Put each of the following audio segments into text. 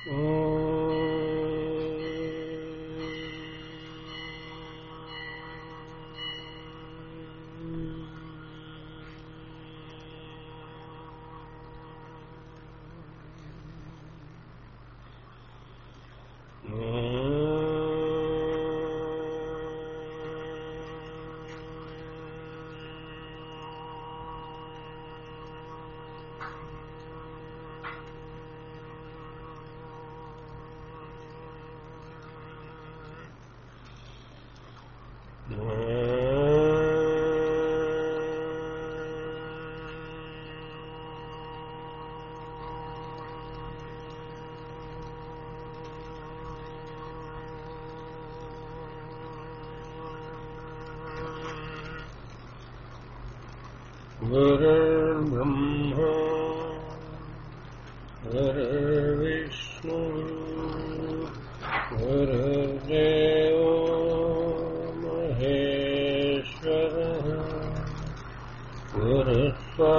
गुरुर्ब्रह्मा गुरुर्विष्णु गुरुर्देवो महेश्वरः गुरुः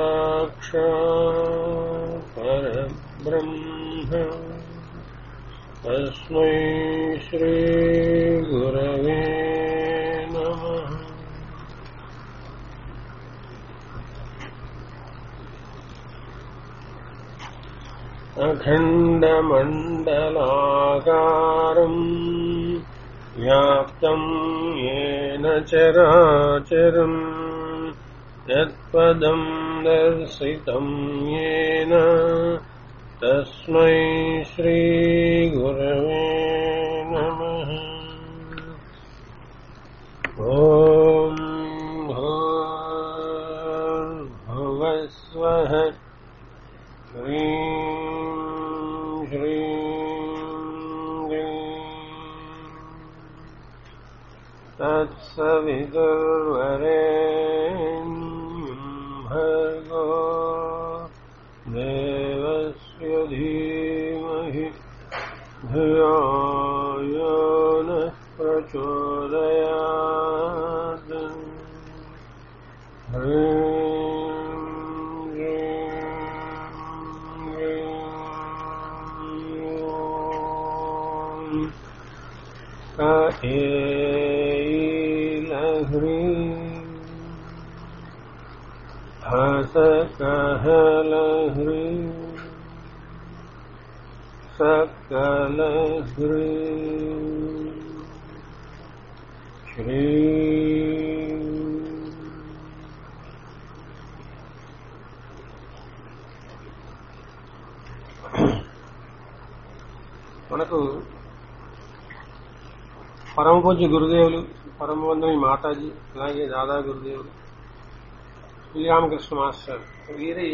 साक्षात् परब्रह्म तस्मै श्रीगुरवे नमः अखण्डमण्डलाकारम् व्याप्तम् येन चराचरम् यत्पदम् दर्शितम् येन तस्मै श्रीगुरवे नमः ॐ भूर्भुवस्वः ह्रीं श्रीं क्लीं तत्सवितुर्वरेण्यं भर्गो देवस्य धीमहि धियो यो नः प्रचोदयात् हसकहलह्री सकलह्री श्री మనకు పరమపూజ్య గురుదేవులు పరమవందని మాతాజీ అలాగే దాదా గురుదేవులు శ్రీరామకృష్ణ మాస్టర్ వీరి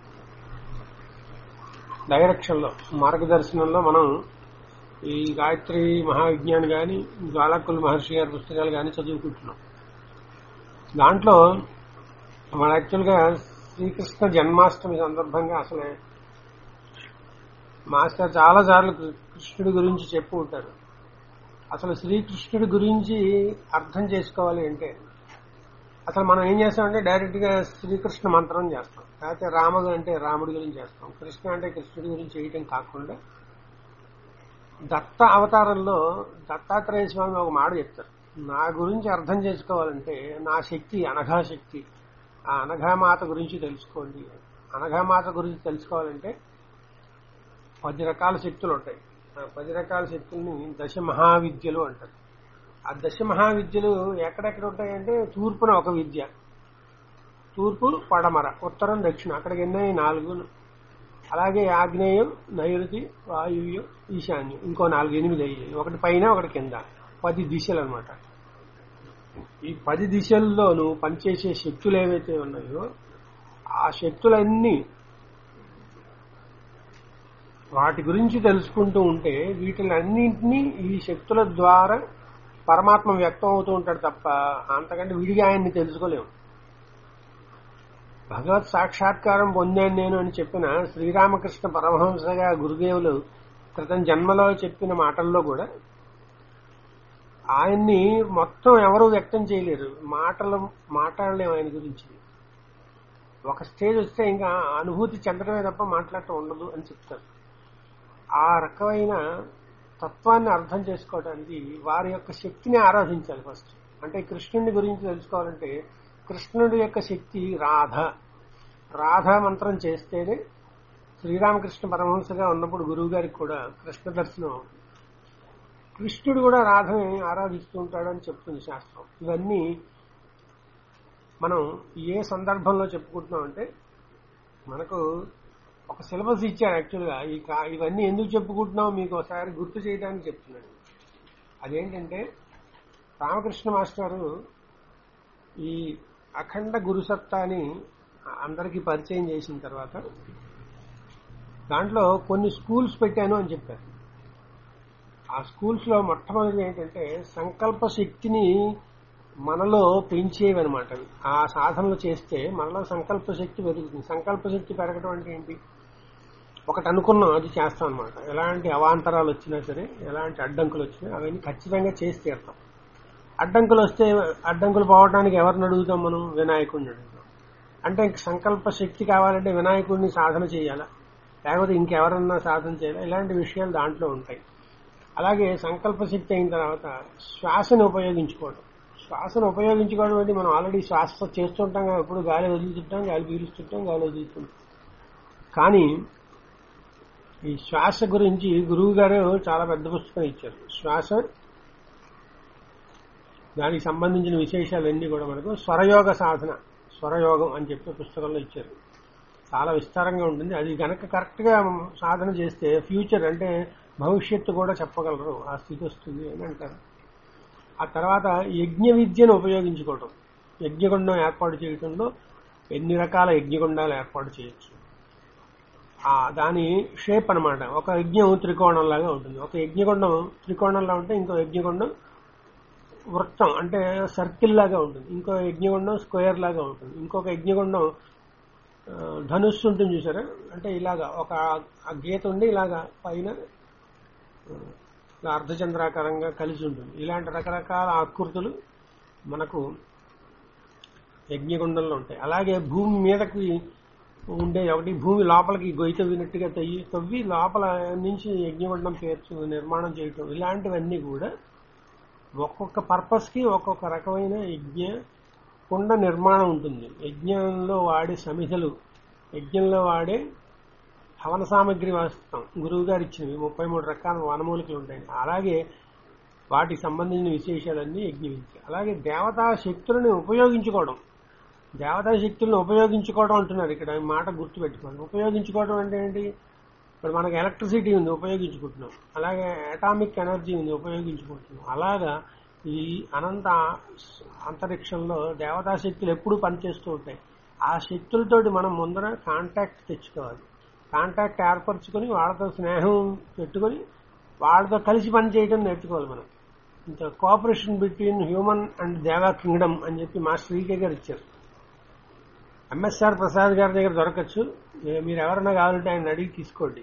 డైరెక్షన్లో మార్గదర్శనంలో మనం ఈ గాయత్రి మహావిజ్ఞాన్ కానీ జ్వాలాకుల్ మహర్షి గారి పుస్తకాలు కానీ చదువుకుంటున్నాం దాంట్లో మన యాక్చువల్గా శ్రీకృష్ణ జన్మాష్టమి సందర్భంగా అసలే మాస్టర్ చాలా సార్లు కృష్ణుడి గురించి చెప్పు ఉంటారు అసలు శ్రీకృష్ణుడి గురించి అర్థం చేసుకోవాలి అంటే అసలు మనం ఏం చేస్తామంటే డైరెక్ట్ గా శ్రీకృష్ణ మంత్రం చేస్తాం లేకపోతే రాముడు అంటే రాముడి గురించి చేస్తాం కృష్ణ అంటే కృష్ణుడి గురించి చేయటం కాకుండా దత్త అవతారంలో దత్తాత్రేయ స్వామి ఒక మాట చెప్తారు నా గురించి అర్థం చేసుకోవాలంటే నా శక్తి అనఘా శక్తి ఆ అనఘామాత గురించి తెలుసుకోండి అనఘామాత గురించి తెలుసుకోవాలంటే పది రకాల శక్తులు ఉంటాయి ఆ పది రకాల శక్తుల్ని దశ మహావిద్యలు అంటారు ఆ దశ మహావిద్యలు ఎక్కడెక్కడ ఉంటాయంటే తూర్పున ఒక విద్య తూర్పు పడమర ఉత్తరం దక్షిణ అక్కడికి ఎన్నై నాలుగు అలాగే ఆగ్నేయం నైరుతి వాయువ్యం ఈశాన్యం ఇంకో నాలుగు ఎనిమిది అయ్యాయి ఒకటి పైన ఒకటి కింద పది దిశలు అనమాట ఈ పది దిశల్లో నువ్వు పనిచేసే శక్తులు ఏవైతే ఉన్నాయో ఆ శక్తులన్నీ వాటి గురించి తెలుసుకుంటూ ఉంటే వీటిలన్నింటినీ ఈ శక్తుల ద్వారా పరమాత్మ వ్యక్తం అవుతూ ఉంటాడు తప్ప అంతకంటే విడిగా ఆయన్ని తెలుసుకోలేము భగవత్ సాక్షాత్కారం పొందాను నేను అని చెప్పిన శ్రీరామకృష్ణ పరమహంసగా గురుదేవులు క్రితం జన్మలో చెప్పిన మాటల్లో కూడా ఆయన్ని మొత్తం ఎవరూ వ్యక్తం చేయలేరు మాటలు మాట్లాడలేము ఆయన గురించి ఒక స్టేజ్ వస్తే ఇంకా అనుభూతి చెందడమే తప్ప మాట్లాడటం ఉండదు అని చెప్తారు ఆ రకమైన తత్వాన్ని అర్థం చేసుకోవడానికి వారి యొక్క శక్తిని ఆరాధించాలి ఫస్ట్ అంటే కృష్ణుని గురించి తెలుసుకోవాలంటే కృష్ణుడి యొక్క శక్తి రాధ రాధ మంత్రం చేస్తేనే శ్రీరామకృష్ణ పరమహంసగా ఉన్నప్పుడు గురువు గారికి కూడా కృష్ణ దర్శనం అవుతుంది కృష్ణుడు కూడా రాధని ఆరాధిస్తూ ఉంటాడని చెప్తుంది శాస్త్రం ఇవన్నీ మనం ఏ సందర్భంలో చెప్పుకుంటున్నాం అంటే మనకు ఒక సిలబస్ ఇచ్చాడు యాక్చువల్గా ఈ కా- ఇవన్నీ ఎందుకు చెప్పుకుంటున్నాం మీకు ఒకసారి గుర్తు చేయడానికి చెప్తున్నాడు అదేంటంటే రామకృష్ణ మాస్టారు ఈ అఖండ గురుసత్తాని అందరికీ పరిచయం చేసిన తర్వాత దాంట్లో కొన్ని స్కూల్స్ పెట్టాను అని చెప్పారు ఆ స్కూల్స్ లో మొట్టమొదటి ఏంటంటే సంకల్ప శక్తిని మనలో పెంచేవన్నమాట అవి. ఆ సాధనలు చేస్తే మనలో సంకల్ప శక్తి పెరుగుతుంది సంకల్ప శక్తి పెరగడం అంటే ఏంటి ఒకటి అనుకున్నాం అది చేస్తాం అనమాట ఎలాంటి అవాంతరాలు వచ్చినా సరే ఎలాంటి అడ్డంకులు వచ్చినా అవన్నీ ఖచ్చితంగా చేసి తీరుతాం అడ్డంకులు వస్తే అడ్డంకులు పోవడానికి ఎవరిని అడుగుతాం మనం వినాయకుడిని అడుగుతాం అంటే ఇంక సంకల్ప శక్తి కావాలంటే వినాయకుడిని సాధన చేయాలా లేకపోతే ఇంకెవరన్నా సాధన చేయాలా ఇలాంటి విషయాలు దాంట్లో ఉంటాయి అలాగే సంకల్ప శక్తి అయిన తర్వాత శ్వాసను ఉపయోగించుకోవడం శ్వాసను ఉపయోగించుకోవడం అంటే మనం ఆల్రెడీ శ్వాస చేస్తుంటాం కదా ఎప్పుడు గాలి వదులుతుంటాం గాలి పీలుస్తుంటాం గాలి వదులుతుంటాం కానీ ఈ శ్వాస గురించి గురువు గారు చాలా పెద్ద పుస్తకం ఇచ్చారు శ్వాస దానికి సంబంధించిన విశేషాలన్నీ కూడా మనకు స్వరయోగ సాధన స్వరయోగం అని చెప్పి పుస్తకంలో ఇచ్చారు చాలా విస్తారంగా ఉంటుంది అది గనక కరెక్ట్ గా సాధన చేస్తే ఫ్యూచర్ అంటే భవిష్యత్తు కూడా చెప్పగలరు ఆ స్థితి వస్తుంది అని అంటారు ఆ తర్వాత యజ్ఞ విద్యను ఉపయోగించుకోవటం యజ్ఞగుండం ఏర్పాటు చేయటంలో ఎన్ని రకాల యజ్ఞగుండాలు ఏర్పాటు చేయొచ్చు ఆ దాని షేప్ అన్నమాట ఒక యజ్ఞం త్రికోణంలాగా ఉంటుంది ఒక యజ్ఞగుండం త్రికోణంలా ఉంటే ఇంకో యజ్ఞగుండం వృత్తం అంటే సర్కిల్ లాగా ఉంటుంది ఇంకో యజ్ఞగుండం స్క్వేర్ లాగా ఉంటుంది ఇంకొక యజ్ఞగుండం ఆ, ధనుస్సు ఉంటుంది చూసారా అంటే ఇలాగా ఒక ఆ గీత ఉండి ఇలాగా పైన ఆ, ఇలా అర్ధచంద్రాకారంగా కలిసి ఉంటుంది ఇలాంటి రకరకాల ఆకృతులు మనకు యజ్ఞగుండంలో ఉంటాయి అలాగే భూమి మీదకి ఉండే ఒకటి భూమి లోపలికి గొయ్యి తవ్వినట్టుగా తవ్వి తవ్వి లోపల నుంచి యజ్ఞగుండం పేర్చు నిర్మాణం చేయటం ఇలాంటివన్నీ కూడా ఒక్కొక్క పర్పస్ కి ఒక్కొక్క రకమైన యజ్ఞ కుండ నిర్మాణం ఉంటుంది యజ్ఞంలో వాడే సమిధలు యజ్ఞంలో వాడే హవన సామగ్రి వాస్తాం గురువు గారు ఇచ్చినవి ముప్పై మూడు రకాల వనమూలికలు ఉంటాయి అలాగే వాటికి సంబంధించిన విశేషాలన్నీ యజ్ఞ విద్య అలాగే దేవతా శక్తులను ఉపయోగించుకోవడం దేవతా శక్తులను ఉపయోగించుకోవడం అంటున్నారు ఇక్కడ ఈ మాట గుర్తుపెట్టుకోండి ఉపయోగించుకోవడం అంటే ఏంటి ఇప్పుడు మనకి ఎలక్ట్రిసిటీ ఉంది ఉపయోగించుకుంటున్నాం అలాగే అటామిక్ ఎనర్జీ ఉంది ఉపయోగించుకుంటున్నాం అలాగా ఈ అనంత అంతరిక్షంలో దేవతా శక్తులు ఎప్పుడూ పనిచేస్తూ ఉంటాయి ఆ శక్తులతోటి మనం ముందర కాంటాక్ట్ తెచ్చుకోవాలి కాంటాక్ట్ ఏర్పరచుకొని వాళ్ళతో స్నేహం పెట్టుకొని వాళ్ళతో కలిసి పని చేయడం నేర్చుకోవాలి మనం ఇంత కోఆపరేషన్ బిట్వీన్ హ్యూమన్ అండ్ దేవా కింగ్డమ్ అని చెప్పి మా శ్రీకే గారు ఇచ్చారు ఎంఎస్ఆర్ ప్రసాద్ గారి దగ్గర దొరకచ్చు ఏ- మీరు ఎవరైనా కావాలంటే ఆయన అడిగి తీసుకోండి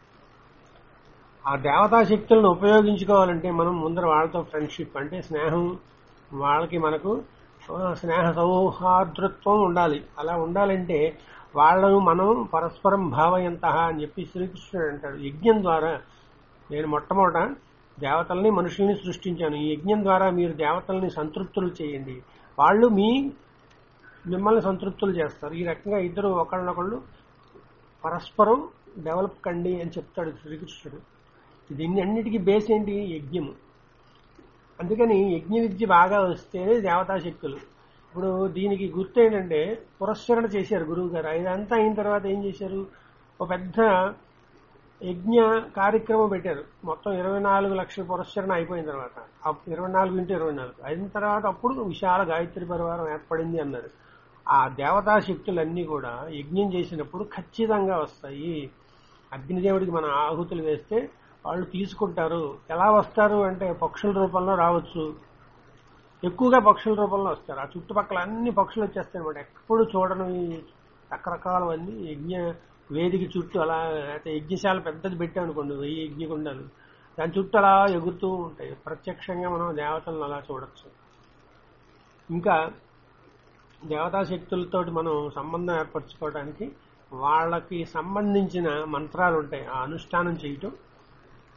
ఆ దేవతా శక్తులను ఉపయోగించుకోవాలంటే మనం ముందర వాళ్ళతో ఫ్రెండ్షిప్ అంటే స్నేహం వాళ్ళకి మనకు ఆ, స్నేహ సౌహార్దృత్వం ఉండాలి అలా ఉండాలంటే వాళ్ళను మనం పరస్పరం భావయంత అని చెప్పి శ్రీకృష్ణుడు అంటాడు యజ్ఞం ద్వారా నేను మొట్టమొదట దేవతల్ని మనుషుల్ని సృష్టించాను ఈ యజ్ఞం ద్వారా మీరు దేవతల్ని సంతృప్తులు చేయండి వాళ్ళు మీ మిమ్మల్ని సంతృప్తులు చేస్తారు ఈ రకంగా ఇద్దరు ఒకళ్ళనొకళ్ళు పరస్పరం డెవలప్ కండి అని చెప్తాడు శ్రీకృష్ణుడు దీన్ని అన్నిటికీ బేస్ ఏంటి యజ్ఞము అందుకని యజ్ఞ విద్య బాగా వస్తేనే దేవతా శక్తులు ఇప్పుడు దీనికి గుర్తు ఏంటంటే పురస్కరణ చేశారు గురువు గారు ఇదంతా అయిన తర్వాత ఏం చేశారు ఒక పెద్ద యజ్ఞ కార్యక్రమం పెట్టారు మొత్తం ఇరవై నాలుగు లక్షల పురస్కరణ అయిపోయిన తర్వాత అప్- ఇరవై నాలుగు ఇంటూ ఇరవై నాలుగు అయిన తర్వాత అప్పుడు విశాల గాయత్రి పరివారం ఏర్పడింది అన్నారు ఆ దేవతా శక్తులన్నీ కూడా యజ్ఞం చేసినప్పుడు ఖచ్చితంగా వస్తాయి అగ్నిదేవుడికి మన ఆహుతులు వేస్తే వాళ్ళు తీసుకుంటారు ఎలా వస్తారు అంటే పక్షుల రూపంలో రావచ్చు ఎక్కువగా పక్షుల రూపంలో వస్తారు ఆ చుట్టుపక్కల అన్ని పక్షులు వచ్చేస్తాయి అనమాట ఎప్పుడు చూడని రకరకాలవన్నీ యజ్ఞ వేదిక చుట్టూ అలా అయితే యజ్ఞశాల పెద్దది పెట్టామనుకోండి వెయ్యి యజ్ఞగుండాలు దాని చుట్టూ అలా ఎగురుతూ ఉంటాయి ప్రత్యక్షంగా మనం దేవతలను అలా చూడొచ్చు ఇంకా దేవతా శక్తులతోటి మనం సంబంధం ఏర్పరచుకోవడానికి వాళ్ళకి సంబంధించిన మంత్రాలు ఉంటాయి ఆ అనుష్ఠానం చేయటం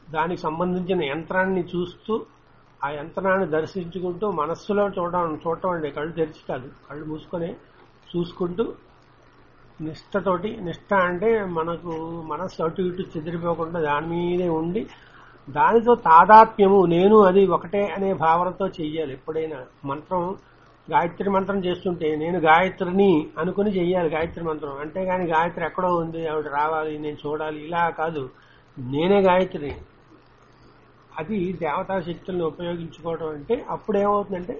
దానికి సంబంధించిన యంత్రాన్ని చూస్తూ ఆ యంత్రాన్ని దర్శించుకుంటూ మనస్సులో చూడడం చూడటం అండి కళ్ళు తెరిచి కాదు కళ్ళు మూసుకొని చూసుకుంటూ నిష్టతోటి నిష్ట అంటే మనకు మనస్సు అటు ఇటు చెదిరిపోకుండా దాని మీదే ఉండి దానితో తాదాత్మ్యము నేను అది ఒకటే అనే భావనతో చెయ్యాలి ఎప్పుడైనా మంత్రం గాయత్రి మంత్రం చేస్తుంటే నేను గాయత్రిని అనుకుని చెయ్యాలి గాయత్రి మంత్రం అంతేగాని గాయత్రి ఎక్కడో ఉంది ఆవిడ రావాలి నేను చూడాలి ఇలా కాదు నేనే గాయత్రిని అది దేవతా శక్తులను ఉపయోగించుకోవడం అంటే అప్పుడు ఏమవుతుందంటే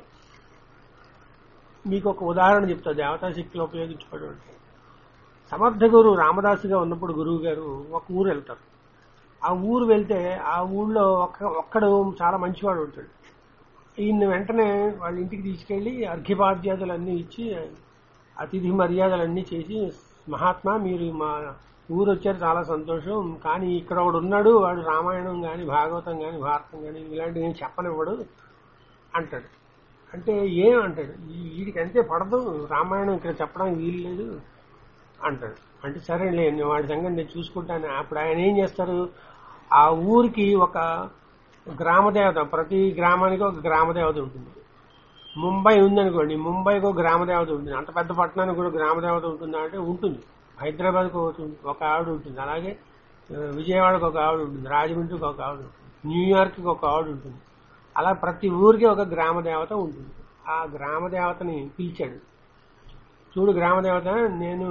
మీకు ఒక ఉదాహరణ చెప్తా దేవతా శక్తులు ఉపయోగించుకోవడం అంటే సమర్థ గురు రామదాసుగా ఉన్నప్పుడు గురువు గారు ఒక ఊరు వెళ్తారు ఆ ఊరు వెళ్తే ఆ ఊళ్ళో ఒక్క ఒక్కడు చాలా మంచివాడు ఉంటాడు ఈయన వెంటనే వాళ్ళ ఇంటికి తీసుకెళ్లి అర్ఘ్యపాద్యాదులన్నీ ఇచ్చి అతిథి మర్యాదలన్నీ చేసి మహాత్మా మీరు మా ఊరు వచ్చారు చాలా సంతోషం కానీ ఇక్కడ ఒకడు ఉన్నాడు వాడు రామాయణం కానీ భాగవతం కానీ భారతం కానీ ఇలాంటివి ఏం చెప్పనివ్వడు అంటాడు అంటే ఏం అంటాడు ఈ- వీడికి అంతే పడదు రామాయణం ఇక్కడ చెప్పడానికి వీలు లేదు అంటాడు అంటే సరేలే నేను వాడి సంగతి నేను చూసుకుంటాను అప్పుడు ఆయన ఏం చేస్తారు ఆ ఊరికి ఒక గ్రామదేవత ప్రతి గ్రామానికి ఒక గ్రామదేవత ఉంటుంది ముంబై ఉందనుకోండి ముంబైకి ఒక గ్రామదేవత ఉంటుంది అంత పెద్ద పట్టణానికి కూడా గ్రామదేవత ఉంటుందా అంటే ఉంటుంది హైదరాబాద్కి ఒక ఒక ఆవిడ ఉంటుంది అలాగే ఆ, విజయవాడకి ఒక ఆవిడ ఉంటుంది రాజమండ్రికి ఒక ఆవిడ ఉంటుంది న్యూయార్క్కి ఒక ఆవిడ ఉంటుంది అలా ప్రతి ఊరికి ఒక గ్రామదేవత ఉంటుంది ఆ గ్రామదేవతని పిలిచాడు చూడు గ్రామదేవత నేను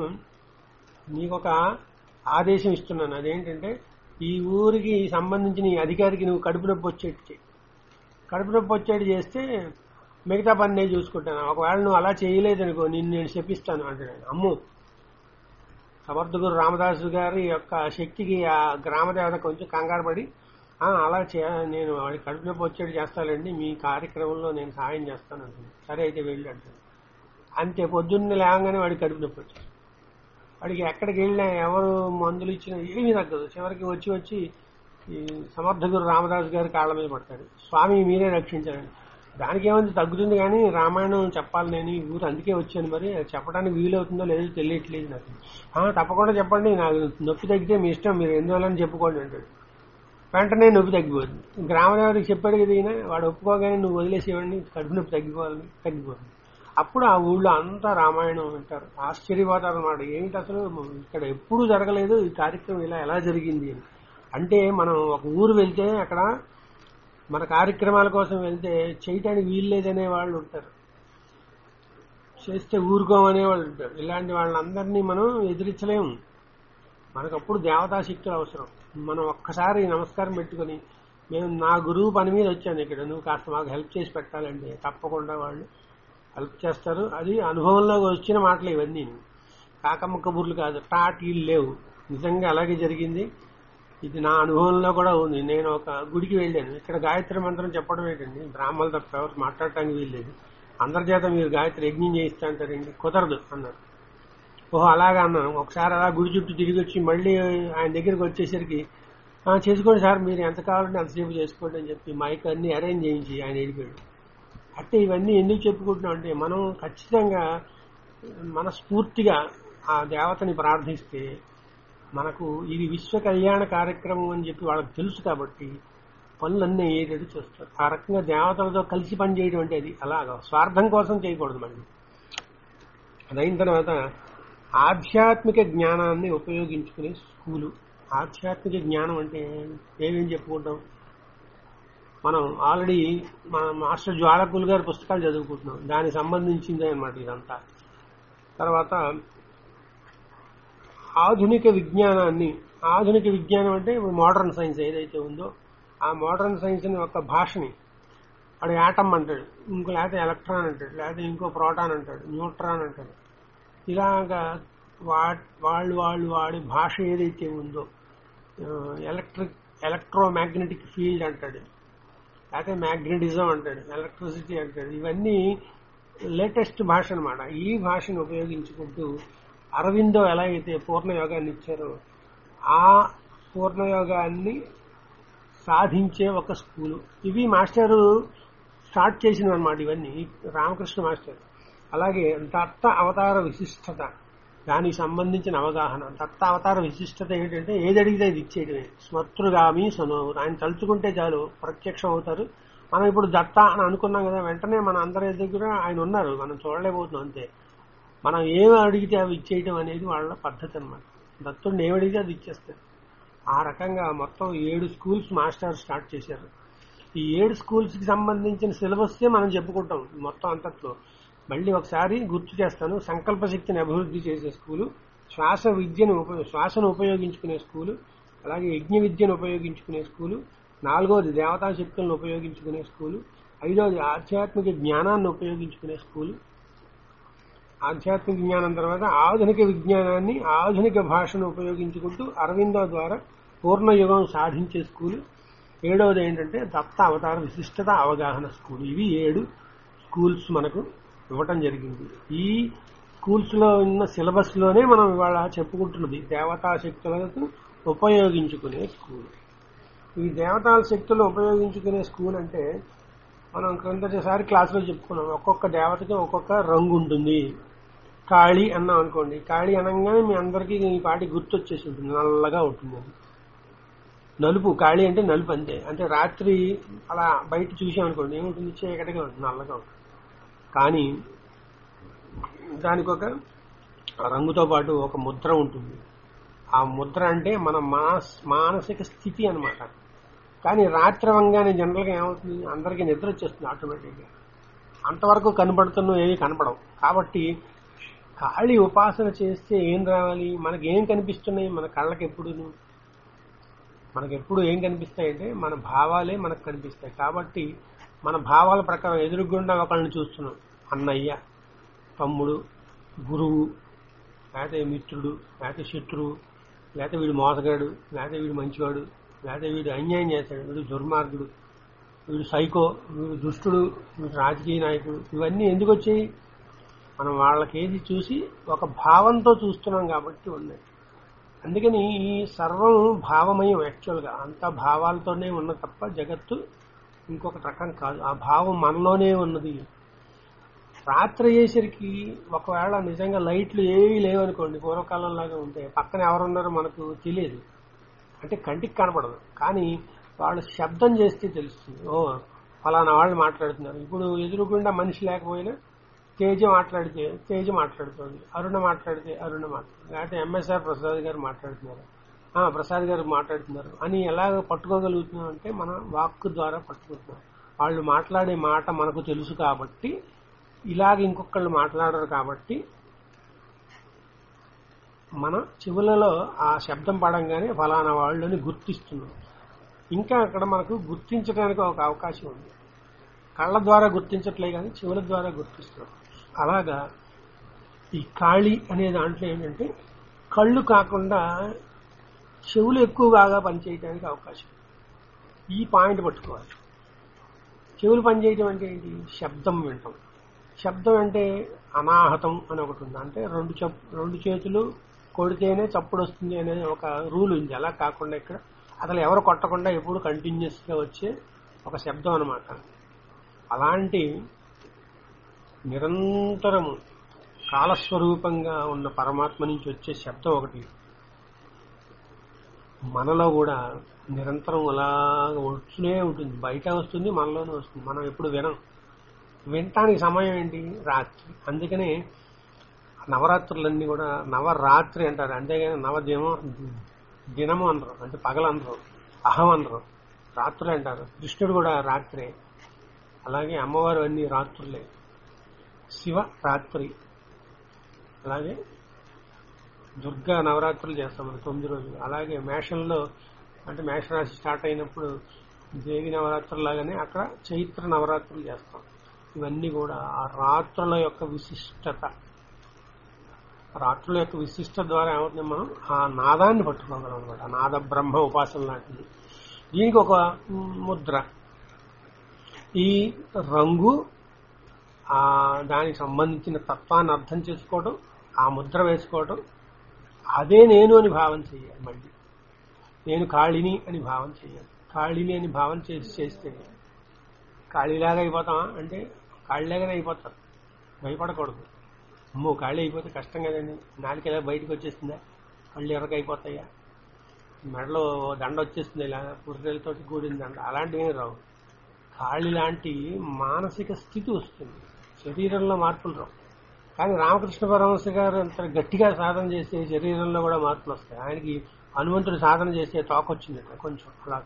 నీకొక ఆదేశం ఇస్తున్నాను అదేంటంటే ఈ ఊరికి సంబంధించిన ఈ అధికారికి నువ్వు కడుపు నొప్పి వచ్చేట్టు చెయ్యి కడుపు నొప్పి వచ్చేట్టు చేస్తే మిగతా పని నేను చూసుకుంటాను ఒకవేళ నువ్వు అలా చేయలేదనుకో నిన్ను నేను శపిస్తాను అంటాడు ఆయన. అమ్ము సమర్థగురు రామదాసు గారి యొక్క శక్తికి ఆ గ్రామదేవత కొంచెం కంగారు పడి "ఆ, అలా చే నేను వాడి కడుపు నొప్పి వచ్చేట్టు చేస్తానండి మీ కార్యక్రమంలో నేను సహాయం చేస్తాను అంటుంది సరే అయితే వెళ్ళి అంటాడు అంతే పొద్దున్నే లేవగానే వాడికి కడుపు నొప్పి వచ్చేది వాడికి ఎక్కడికి వెళ్ళినా ఎవరు మందులు ఇచ్చినా ఏమీ తగ్గదు చివరికి వచ్చి వచ్చి ఈ సమర్థగురు రామదాస్ గారి కాళ్ళ మీద పడతాడు స్వామి మీరే రక్షించారండి దానికి ఏముంది తగ్గుతుంది కానీ రామాయణం చెప్పాలి నేను ఈ ఊరు అందుకే వచ్చాను మరి అది చెప్పడానికి వీలవుతుందో లేదో తెలియట్లేదు నాకు "ఆ, తప్పకుండా చెప్పండి నాకు నొప్పి తగ్గితే మీ ఇష్టం మీరు ఎందువల్లని చెప్పుకోండి అంటాడు వెంటనే నొప్పి తగ్గిపోతుంది గ్రామదేవతకి చెప్పాడు కదా ఈయన వాడు ఒప్పుకోగానే నువ్వు వదిలేసేవాడిని కడుపు నొప్పి తగ్గిపోవాలని తగ్గిపోతుంది అప్పుడు ఆ ఊళ్ళో అంతా రామాయణం అంటారు ఆశ్చర్యపోతారు అన్నమాట ఏమిటి అసలు ఇక్కడ ఎప్పుడూ జరగలేదు ఈ కార్యక్రమం ఇలా ఎలా జరిగింది అని అంటే మనం ఒక ఊరు వెళ్తే అక్కడ మన కార్యక్రమాల కోసం వెళ్తే చేయటానికి వీలు లేదనే వాళ్ళు ఉంటారు చేస్తే ఊరుకోమనే వాళ్ళు ఉంటారు ఇలాంటి వాళ్ళందరినీ మనం ఎదిరించలేము మనకప్పుడు దేవతా శక్తులు అవసరం మనం ఒక్కసారి నమస్కారం పెట్టుకొని మేము నా గురువు పని మీద వచ్చాను ఇక్కడ నువ్వు కాస్త మాకు హెల్ప్ చేసి పెట్టాలండి తప్పకుండా వాళ్ళు హెల్ప్ చేస్తారు అది అనుభవంలో వచ్చిన మాటలు ఇవన్నీ కాకమ్మ కబుర్లు కాదు టాటీలు లేవు నిజంగా అలాగే జరిగింది ఇది నా అనుభవంలో కూడా ఉంది నేను ఒక గుడికి వెళ్ళాను ఇక్కడ గాయత్రి మంత్రం చెప్పడం ఏంటండి బ్రాహ్మణులు తప్ప ఎవరు మాట్లాడటానికి వీల్లేదు అందరి చేత మీరు గాయత్రి యజ్ఞం చేయిస్తా అంటారండి కుదరదు అన్నారు ఓహో అలాగా అన్నాను ఒకసారి అలా గుడి చుట్టూ తిరిగి వచ్చి మళ్ళీ ఆయన దగ్గరికి వచ్చేసరికి "ఆ, చేసుకోండి సార్ మీరు ఎంత కావాలంటే అంతసేపు చేసుకోండి అని చెప్పి మైక్ అన్ని అరేంజ్ చేయించి ఆయన వెళ్ళిపోయాడు అంటే ఇవన్నీ ఎందుకు చెప్పుకుంటున్నాం అంటే మనం ఖచ్చితంగా మనస్ఫూర్తిగా ఆ దేవతని ప్రార్థిస్తే మనకు ఇది విశ్వ కళ్యాణ కార్యక్రమం అని చెప్పి వాళ్ళకి తెలుసు కాబట్టి పనులన్నీ అయ్యేటట్టు చేస్తారు ఆ రకంగా దేవతలతో కలిసి పనిచేయడం అంటే అది అలాగా స్వార్థం కోసం చేయకూడదు మళ్ళీ అదైన తర్వాత ఆధ్యాత్మిక జ్ఞానాన్ని ఉపయోగించుకునే స్కూలు ఆధ్యాత్మిక జ్ఞానం అంటే ఏమేం చెప్పుకుంటాం మనం ఆల్రెడీ మన మాస్టర్ జ్వాలకులు గారి పుస్తకాలు చదువుకుంటున్నాం దానికి సంబంధించిందే అనమాట ఇదంతా తర్వాత ఆధునిక విజ్ఞానాన్ని ఆధునిక విజ్ఞానం అంటే మోడర్న్ సైన్స్ ఏదైతే ఉందో ఆ మోడర్న్ సైన్స్ ని ఒక భాషని వాడు యాటమ్ అంటాడు ఇంకో లేకపోతే ఎలక్ట్రాన్ అంటాడు లేకపోతే ఇంకో ప్రోటాన్ అంటాడు న్యూట్రాన్ అంటాడు ఇలాగా వా వాళ్ళు వాళ్ళు వాడి భాష ఏదైతే ఉందో ఎలక్ట్రిక్ ఎలక్ట్రోమాగ్నెటిక్ ఫీల్డ్ అంటాడు లేకపోతే మ్యాగ్నెటిజం అంటాడు ఎలక్ట్రిసిటీ అంటాడు ఇవన్నీ లేటెస్ట్ భాష అనమాట ఈ భాషను ఉపయోగించుకుంటూ అరవిందో ఎలా అయితే పూర్ణయోగాన్ని ఇచ్చారో ఆ పూర్ణయోగాన్ని సాధించే ఒక స్కూలు ఇవి మాస్టరు స్టార్ట్ చేసినవి అనమాట ఇవన్నీ రామకృష్ణ మాస్టర్ అలాగే దత్త అవతార విశిష్టత దానికి సంబంధించిన అవగాహన దత్త అవతార విశిష్టత ఏంటంటే ఏది అడిగితే ఇది ఇచ్చేయడమే స్మతృగామి సనోవు ఆయన తలుచుకుంటే చాలు ప్రత్యక్షం అవుతారు మనం ఇప్పుడు దత్త అని అనుకున్నాం కదా వెంటనే మన అందరి దగ్గర ఆయన ఉన్నారు మనం చూడలేకపోతున్నాం అంతే మనం ఏమి అడిగితే అవి ఇచ్చేయటం అనేది వాళ్ళ పద్ధతి అనమాట దత్తుడిని ఏమి అడిగితే అది ఇచ్చేస్తారు ఆ రకంగా మొత్తం ఏడు స్కూల్స్ మాస్టర్ స్టార్ట్ చేశారు ఈ ఏడు స్కూల్స్ కి సంబంధించిన సిలబస్ మనం చెప్పుకుంటాం మొత్తం అంతట్లో మళ్ళీ ఒకసారి గుర్తు చేస్తాను సంకల్ప శక్తిని అభివృద్ధి చేసే స్కూలు శ్వాస విద్యను ఉప- శ్వాసను ఉపయోగించుకునే స్కూలు అలాగే యజ్ఞ విద్యను ఉపయోగించుకునే స్కూలు నాలుగోది దేవతా శక్తులను ఉపయోగించుకునే స్కూలు ఐదోది ఆధ్యాత్మిక జ్ఞానాన్ని ఉపయోగించుకునే స్కూలు ఆధ్యాత్మిక జ్ఞానం తర్వాత ఆధునిక విజ్ఞానాన్ని ఆధునిక భాషను ఉపయోగించుకుంటూ అరవిందో ద్వారా పూర్ణయుగం సాధించే స్కూలు ఏడవది ఏంటంటే దత్త అవతార విశిష్టత అవగాహన స్కూల్ ఇవి ఏడు స్కూల్స్ మనకు ఇవ్వటం జరిగింది ఈ స్కూల్స్ లో ఉన్న సిలబస్ లోనే మనం ఇవాళ చెప్పుకుంటున్నది దేవతా శక్తులకు ఉపయోగించుకునే స్కూల్ ఈ దేవతా శక్తులు ఉపయోగించుకునే స్కూల్ అంటే మనం క్రిందటిసారి క్లాసులో చెప్పుకున్నాం ఒక్కొక్క దేవతకి ఒక్కొక్క రంగు ఉంటుంది కాళి అన్నాం అనుకోండి కాళి అనగానే మీ అందరికీ ఈ పాటి గుర్తొచ్చేసి ఉంటుంది నల్లగా ఉంటుంది అది నలుపు కాళి అంటే నలుపు అంతే అంటే రాత్రి అలా బయట చూసాం అనుకోండి ఏముంటుంది చీకటిగా ఉంటుంది నల్లగా ఉంటుంది కానీ దానికి ఒక రంగుతో పాటు ఒక ముద్ర ఉంటుంది ఆ ముద్ర అంటే మన మాస్ మానసిక స్థితి అన్నమాట కానీ రాత్రి వంగానే జనరల్గా ఏమవుతుంది అందరికీ నిద్ర వచ్చేస్తుంది ఆటోమేటిక్గా అంతవరకు కనబడుతున్న ఏవి కనపడవు కాబట్టి ఖాళీ ఉపాసన చేస్తే ఏం రావాలి మనకి ఏం కనిపిస్తున్నాయి మన కళ్ళకి ఎప్పుడును మనకి ఎప్పుడు ఏం కనిపిస్తాయంటే మన భావాలే మనకు కనిపిస్తాయి కాబట్టి మన భావాల ప్రకారం ఎదురుగుండా ఒకళ్ళని చూస్తున్నాం అన్నయ్య తమ్ముడు గురువు లేకపోతే మిత్రుడు లేకపోతే శత్రువు లేకపోతే వీడు మోసగాడు లేకపోతే వీడు మంచివాడు లేకపోతే వీడు అన్యాయం చేస్తాడు వీడు దుర్మార్గుడు వీడు సైకో వీడు దుష్టుడు వీడు రాజకీయ నాయకుడు ఇవన్నీ ఎందుకు వచ్చాయి మనం వాళ్ళకేది చూసి ఒక భావంతో చూస్తున్నాం కాబట్టి ఉన్నాయి అందుకని ఈ సర్వం భావమయం యాక్చువల్గా అంతా భావాలతోనే ఉన్న తప్ప జగత్తు ఇంకొక రకం కాదు ఆ భావం మనలోనే ఉన్నది రాత్రి అయ్యేసరికి ఒకవేళ నిజంగా లైట్లు ఏవి లేవనుకోండి పూర్వకాలంలాగా ఉంటే పక్కన ఎవరున్నారో మనకు తెలియదు అంటే కంటికి కనపడదు కానీ వాళ్ళు శబ్దం చేస్తే తెలుస్తుంది ఓ ఫలానా వాళ్ళు మాట్లాడుతున్నారు ఇప్పుడు ఎదురుగుండా మనిషి లేకపోయినా తేజ మాట్లాడితే తేజ మాట్లాడుతుంది అరుణ మాట్లాడితే అరుణ మాట్లాడుతుంది లేకపోతే ఎంఎస్ఆర్ ప్రసాద్ గారు మాట్లాడుతున్నారు ఆ, ప్రసాద్ గారు మాట్లాడుతున్నారు అని ఎలాగ పట్టుకోగలుగుతున్నాం అంటే మన వాక్కు ద్వారా పట్టుకుంటున్నాం వాళ్ళు మాట్లాడే మాట మనకు తెలుసు కాబట్టి ఇలాగ ఇంకొకళ్ళు మాట్లాడరు కాబట్టి మన చెవులలో ఆ శబ్దం పడంగానే ఫలానా వాళ్ళని గుర్తిస్తున్నాం ఇంకా అక్కడ మనకు గుర్తించడానికి ఒక అవకాశం ఉంది కళ్ళ ద్వారా గుర్తించట్లే కానీ చెవుల ద్వారా గుర్తిస్తున్నాం అలాగా ఈ ఖాళీ అనే దాంట్లో ఏంటంటే కళ్ళు కాకుండా చెవులు ఎక్కువగా పనిచేయడానికి అవకాశం ఈ పాయింట్ పట్టుకోవాలి చెవులు పనిచేయటం అంటే ఏంటి శబ్దం వింటాం శబ్దం అంటే అనాహతం అని ఒకటి ఉంది అంటే రెండు చప్ రెండు చేతులు కొడితేనే చప్పుడు వస్తుంది అనేది ఒక రూల్ ఉంది అలా కాకుండా ఇక్కడ అసలు ఎవరు కొట్టకుండా ఎప్పుడు కంటిన్యూస్ గా వచ్చే ఒక శబ్దం అనమాట అలాంటి నిరంతరము కాలస్వరూపంగా ఉన్న పరమాత్మ నుంచి వచ్చే శబ్దం ఒకటి మనలో కూడా నిరంతరం అలాగ వస్తూనే ఉంటుంది బయట వస్తుంది మనలోనే వస్తుంది మనం ఎప్పుడు వినం వినటానికి సమయం ఏంటి రాత్రి అందుకనే నవరాత్రులన్నీ కూడా నవరాత్రి అంటారు అంతేగాని నవదినము దినము అనరు అంటే పగలు అనరు అహం అనరు రాత్రులు అంటారు కృష్ణుడు కూడా రాత్రే అలాగే అమ్మవారు అన్ని రాత్రులే శివ రాత్రి అలాగే దుర్గా నవరాత్రులు చేస్తాం మనం తొమ్మిది రోజులు అలాగే మేషంలో అంటే మేషరాశి స్టార్ట్ అయినప్పుడు దేవి నవరాత్రులు లాగానే అక్కడ చైత్ర నవరాత్రులు చేస్తాం ఇవన్నీ కూడా ఆ రాత్రుల యొక్క విశిష్టత రాత్రుల యొక్క విశిష్టత ద్వారా ఏమవుతుంది మనం ఆ నాదాన్ని పట్టుకోగలం అనమాట ఆ నాద బ్రహ్మ ఉపాసన లాంటిది దీనికి ఒక ముద్ర ఈ రంగు ఆ దానికి సంబంధించిన తత్వాన్ని అర్థం చేసుకోవడం ఆ ముద్ర వేసుకోవడం అదే నేను అని భావన చేయాలి మళ్ళీ నేను కాళిని అని భావన చేయాలి కాళిని అని భావన చేసి చేస్తే కాళీలాగా అయిపోతామా అంటే కాళీలాగానే అయిపోతారు భయపడకూడదు అమ్మో ఖాళీ అయిపోతే కష్టం కదండి నాలుగు ఎలా బయటకు వచ్చేస్తుందా కళ్ళు ఎర్రకైపోతాయా మెడలో దండ వచ్చేస్తుంది ఇలా పుర్రెలతో కూడిన దండ అలాంటివి ఏం రావు ఖాళీ లాంటి మానసిక స్థితి వస్తుంది శరీరంలో మార్పులు రావు కానీ రామకృష్ణ పరమహంస గారు అంత గట్టిగా సాధన చేస్తే శరీరంలో కూడా మార్పులు వస్తాయి ఆయనకి హనుమంతుడు సాధన చేస్తే తోకొచ్చిందట కొంచెం అలా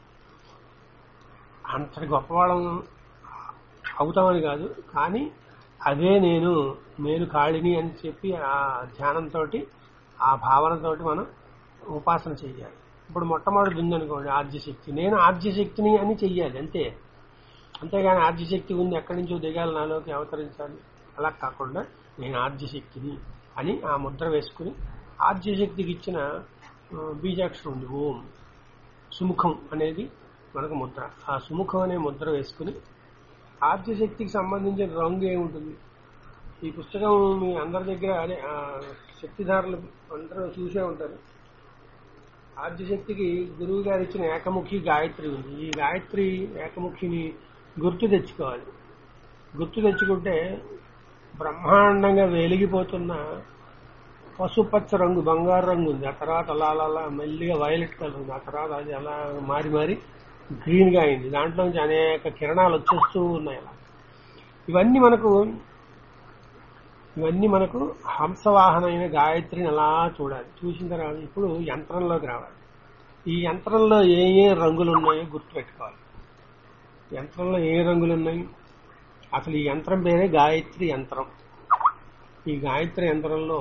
అంతటి గొప్పవాళ్ళం అవుతామని కాదు కానీ అదే నేను నేను కాళిని అని చెప్పి ఆ ధ్యానంతో ఆ భావనతోటి మనం ఉపాసన చెయ్యాలి ఇప్పుడు మొట్టమొదటి ఉందనుకోండి ఆద్యశక్తి నేను ఆద్యశక్తిని అని చెయ్యాలి అంతే అంతేగాని ఆద్యశక్తి ఉంది ఎక్కడి నుంచో దిగాలి నాలోకి అవతరించాలి అలా కాకుండా నేను ఆద్యశక్తిని అని ఆ ముద్ర వేసుకుని ఆద్యశక్తికి ఇచ్చిన ఆ, బీజాక్షరం ఉంది ఓం సుముఖం అనేది మనకు ముద్ర ఆ సుముఖం అనే ముద్ర వేసుకుని ఆద్యశక్తికి సంబంధించిన రంగు ఏముంటుంది ఈ పుస్తకం మీ అందరి దగ్గర అదే ఆ, శక్తిధారులు అందరూ చూసే ఉంటారు ఆద్యశక్తికి గురువు గారు ఇచ్చిన ఏకముఖి గాయత్రి ఉంది ఈ గాయత్రి ఏకముఖిని గుర్తు తెచ్చుకోవాలి గుర్తు తెచ్చుకుంటే బ్రహ్మాండంగా వెలిగిపోతున్న పసుపచ్చ రంగు బంగారు రంగు ఉంది ఆ తర్వాత అలా అలా అలా మెల్లిగా వైలెట్ కలర్ ఉంది ఆ తర్వాత అది అలా మారి మారి గ్రీన్ గా అయింది దాంట్లో నుంచి అనేక కిరణాలు వచ్చేస్తూ ఉన్నాయి అలా ఇవన్నీ మనకు ఇవన్నీ మనకు హంసవాహనమైన గాయత్రిని అలా చూడాలి చూసిన తర్వాత ఇప్పుడు యంత్రంలోకి రావాలి ఈ యంత్రంలో ఏ ఏ రంగులు ఉన్నాయో గుర్తుపెట్టుకోవాలి యంత్రంలో ఏ రంగులు ఉన్నాయి అసలు ఈ యంత్రం పేరే గాయత్రి యంత్రం ఈ గాయత్రి యంత్రంలో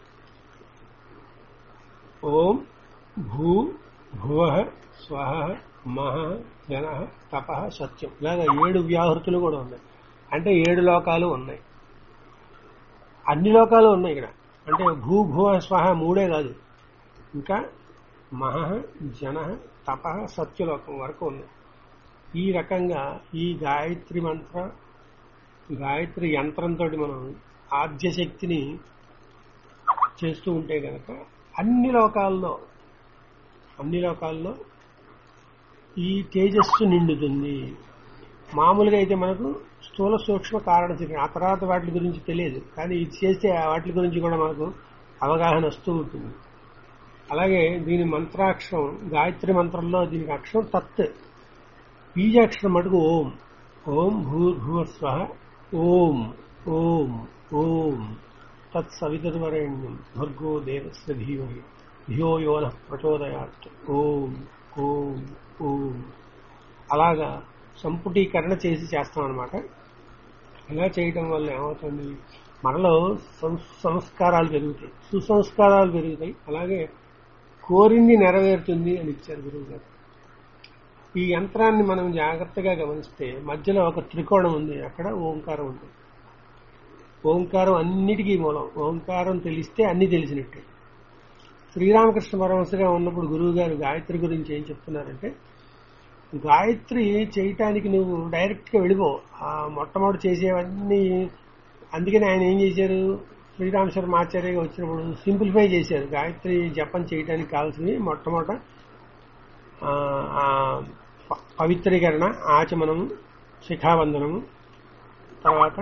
ఓం భూ భువ స్వ మహ జన తప సత్యం ఇలాగా ఏడు వ్యాహృతులు కూడా ఉన్నాయి అంటే ఏడు లోకాలు ఉన్నాయి అన్ని లోకాలు ఉన్నాయి ఇక్కడ అంటే భూ భువ స్వహ మూడే కాదు ఇంకా మహ జన తప సత్యలోకం వరకు ఉన్నాయి ఈ రకంగా ఈ గాయత్రి మంత్ర గాయత్రి యంత్రంతో మనం ఆద్యశక్తిని చేస్తూ ఉంటే గనక అన్ని లోకాల్లో అన్ని లోకాల్లో ఈ తేజస్సు నిండుతుంది మామూలుగా అయితే మనకు స్థూల సూక్ష్మ కారణ చక్రం ఆ తర్వాత వాటి గురించి తెలియదు కానీ ఇది చేస్తే ఆ వాటి గురించి కూడా మనకు అవగాహన వస్తూ ఉంటుంది అలాగే దీని మంత్రాక్షరం గాయత్రి మంత్రంలో దీనికి అక్షరం తత్ బీజాక్షరం మటుకు ఓం ఓం భూర్భువ స్వ ఓం ఓం ఓం తత్ సవితుర్వరేణ్యం భర్గో దేవస్య ధీమహి ధియో యోన ప్రచోదయాత్ ఓం ఓం ఓం అలాగా సంపుటీకరణ చేసి చేస్తాం అనమాట ఇలా చేయటం వల్ల ఏమవుతుంది మనలో సం- సంస్కారాలు పెరుగుతాయి సుసంస్కారాలు పెరుగుతాయి అలాగే కోరింది నెరవేరుతుంది అని ఇచ్చారు గురువు గారు ఈ యంత్రాన్ని మనం జాగ్రత్తగా గమనిస్తే మధ్యలో ఒక త్రికోణం ఉంది అక్కడ ఓంకారం ఉంది ఓంకారం అన్నిటికీ మూలం ఓంకారం తెలిస్తే అన్ని తెలిసినట్టే శ్రీరామకృష్ణ పరమహంసగా ఉన్నప్పుడు గురువు గారు గాయత్రి గురించి ఏం చెప్తున్నారంటే గాయత్రి చేయటానికి నువ్వు డైరెక్ట్ గా వెళ్ళిపో ఆ మొట్టమొదటి చేసేవన్నీ అందుకని ఆయన ఏం చేశారు శ్రీరామ శర్మ ఆచార్యగా వచ్చినప్పుడు సింప్లిఫై చేశారు గాయత్రి జపం చేయడానికి కావాల్సినవి మొట్టమొదట ఆ, ఆ, ప- పవిత్రీకరణ ఆచమనము శిఖాబంధనము తర్వాత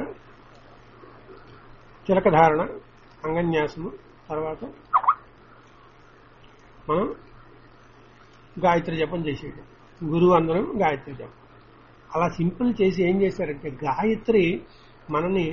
తిలకధారణ అంగన్యాసము తర్వాత మనం గాయత్రి జపం చేసేయడం గురువు అందరం గాయత్రి జపం అలా సింపుల్ చేసి ఏం చేశారంటే గాయత్రి మనని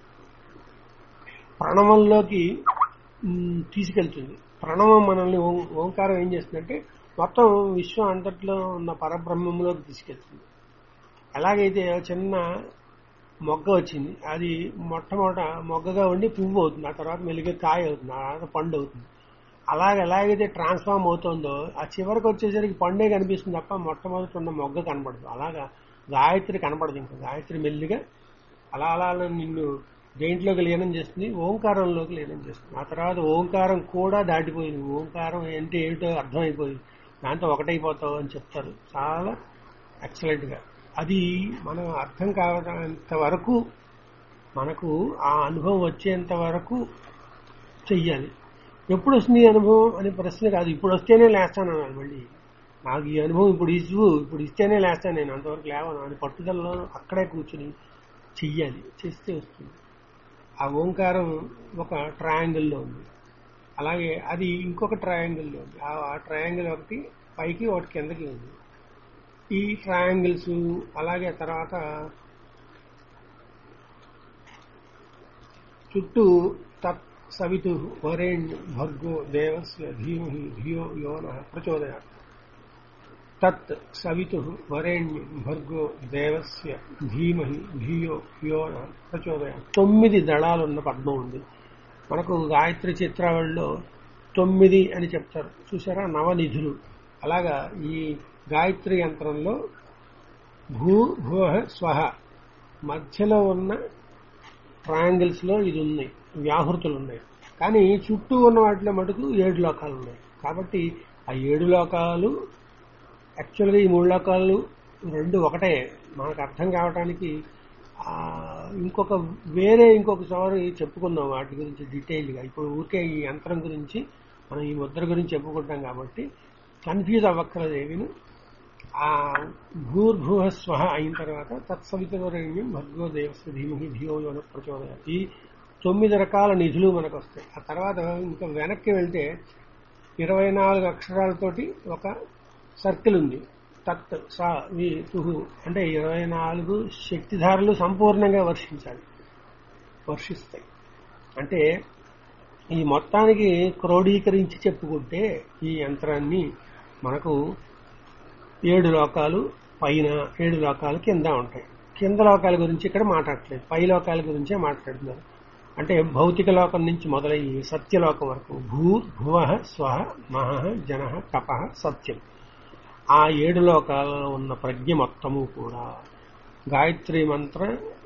ప్రణవంలోకి మ్, తీసుకెళ్తుంది ప్రణవం మనల్ని ఓం- ఓంకారం ఏం చేస్తుందంటే మొత్తం విశ్వం అంతట్లో ఉన్న పరబ్రహ్మంలోకి తీసుకెళ్తుంది ఎలాగైతే చిన్న మొగ్గ వచ్చింది అది మొట్టమొదట మొగ్గగా ఉండి పువ్వు అవుతుంది ఆ తర్వాత మెల్లిగా కాయ అవుతుంది ఆ తర్వాత పండు అవుతుంది అలాగ ఎలాగైతే ట్రాన్స్ఫార్మ్ అవుతుందో ఆ చివరికి వచ్చేసరికి పండే కనిపిస్తుంది తప్ప మొట్టమొదటి ఉన్న మొగ్గ కనపడదు అలాగా గాయత్రి కనపడదు ఇంకా గాయత్రి మెల్లిగా అలా అలా అలా నిన్ను దేంట్లోకి లీనం చేస్తుంది ఓంకారంలోకి లీనం చేస్తుంది ఆ తర్వాత ఓంకారం కూడా దాటిపోయింది ఓంకారం అంటే ఏమిటో అర్థమైపోయింది దాంతో ఒకటైపోతావు అని చెప్తారు చాలా ఎక్సలెంట్ గా అది మనం అర్థం కావడంత వరకు మనకు ఆ అనుభవం వచ్చేంత వరకు చెయ్యాలి ఎప్పుడు వస్తుంది ఈ అనుభవం అనే ప్రశ్న కాదు ఇప్పుడు వస్తేనే లేస్తాను అన్నాను మళ్ళీ నాకు ఈ అనుభవం ఇప్పుడు ఇవ్వు ఇప్పుడు ఇస్తేనే లేస్తాను నేను అంతవరకు లేవను అని పట్టుదలలో అక్కడే కూర్చుని చెయ్యాలి చేస్తే వస్తుంది ఆ ఓంకారం ఒక ట్రయాంగిల్లో ఉంది అలాగే అది ఇంకొక ట్రయాంగిల్లో ఉంది ఆ ఆ ట్రయాంగిల్ ఒకటి పైకి ఒకటి కిందకి ఉంది ఈ ట్రయాంగిల్స్ అలాగే తర్వాత చుట్టూ తత్ సవితు వరేణ్య భర్గో దేవస్య ధీమహి ధియో యోన ప్రచోదయ తత్ సవితు వరేణ్యం భర్గో దేవస్య ధీమహి ధియో యోన ప్రచోదయ తొమ్మిది దళాలున్న పద్మం ఉంది మనకు గాయత్రి చిత్రావళిలో తొమ్మిది అని చెప్తారు చూసారా నవనిధులు అలాగా ఈ గాయత్రి యంత్రంలో భూ భువ స్వహ మధ్యలో ఉన్న ట్రయాంగిల్స్ లో ఇది ఉన్నాయి వ్యాహృతులు ఉన్నాయి కానీ చుట్టూ ఉన్న వాటిలో మటుకు ఏడు లోకాలు ఉన్నాయి కాబట్టి ఆ ఏడు లోకాలు యాక్చువల్గా ఈ మూడు లోకాలు రెండు ఒకటే మనకు అర్థం కావటానికి ఆ, ఇంకొక వేరే ఇంకొక సారి చెప్పుకుందాం వాటి గురించి డీటెయిల్గా ఇప్పుడు ఊరికే ఈ యంత్రం గురించి మనం ఈ ముద్ర గురించి చెప్పుకుంటాం కాబట్టి కన్ఫ్యూజ్ అవ్వక్కర్లేదు ఏమీను ఆ భూర్భువ స్వహ అయిన తర్వాత తత్సవితవరణ్యం భర్గో దేవస్య ధీమహి ధియో యోన ప్రచోదయ ఈ తొమ్మిది రకాల నిధులు మనకు వస్తాయి ఆ తర్వాత ఇంకా వెనక్కి వెళ్తే ఇరవై నాలుగు అక్షరాలతోటి ఒక సర్కిల్ ఉంది తత్ సా వి తుహు అంటే ఇరవై నాలుగు శక్తిధారలు సంపూర్ణంగా వర్షించాలి వర్షిస్తాయి అంటే ఈ మొత్తానికి క్రోడీకరించి చెప్పుకుంటే ఈ యంత్రాన్ని మనకు ఏడు లోకాలు పైన ఏడు లోకాలు కింద ఉంటాయి కింద లోకాల గురించి ఇక్కడ మాట్లాడట్లేదు పై లోకాల గురించే మాట్లాడుతున్నారు అంటే భౌతిక లోకం నుంచి మొదలయ్యి సత్యలోకం వరకు భూ భువ స్వహ మహ జన తప సత్యం ఆ ఏడు లోకాలలో ఉన్న ప్రజ్ఞ మొత్తము కూడా గాయత్రి మంత్ర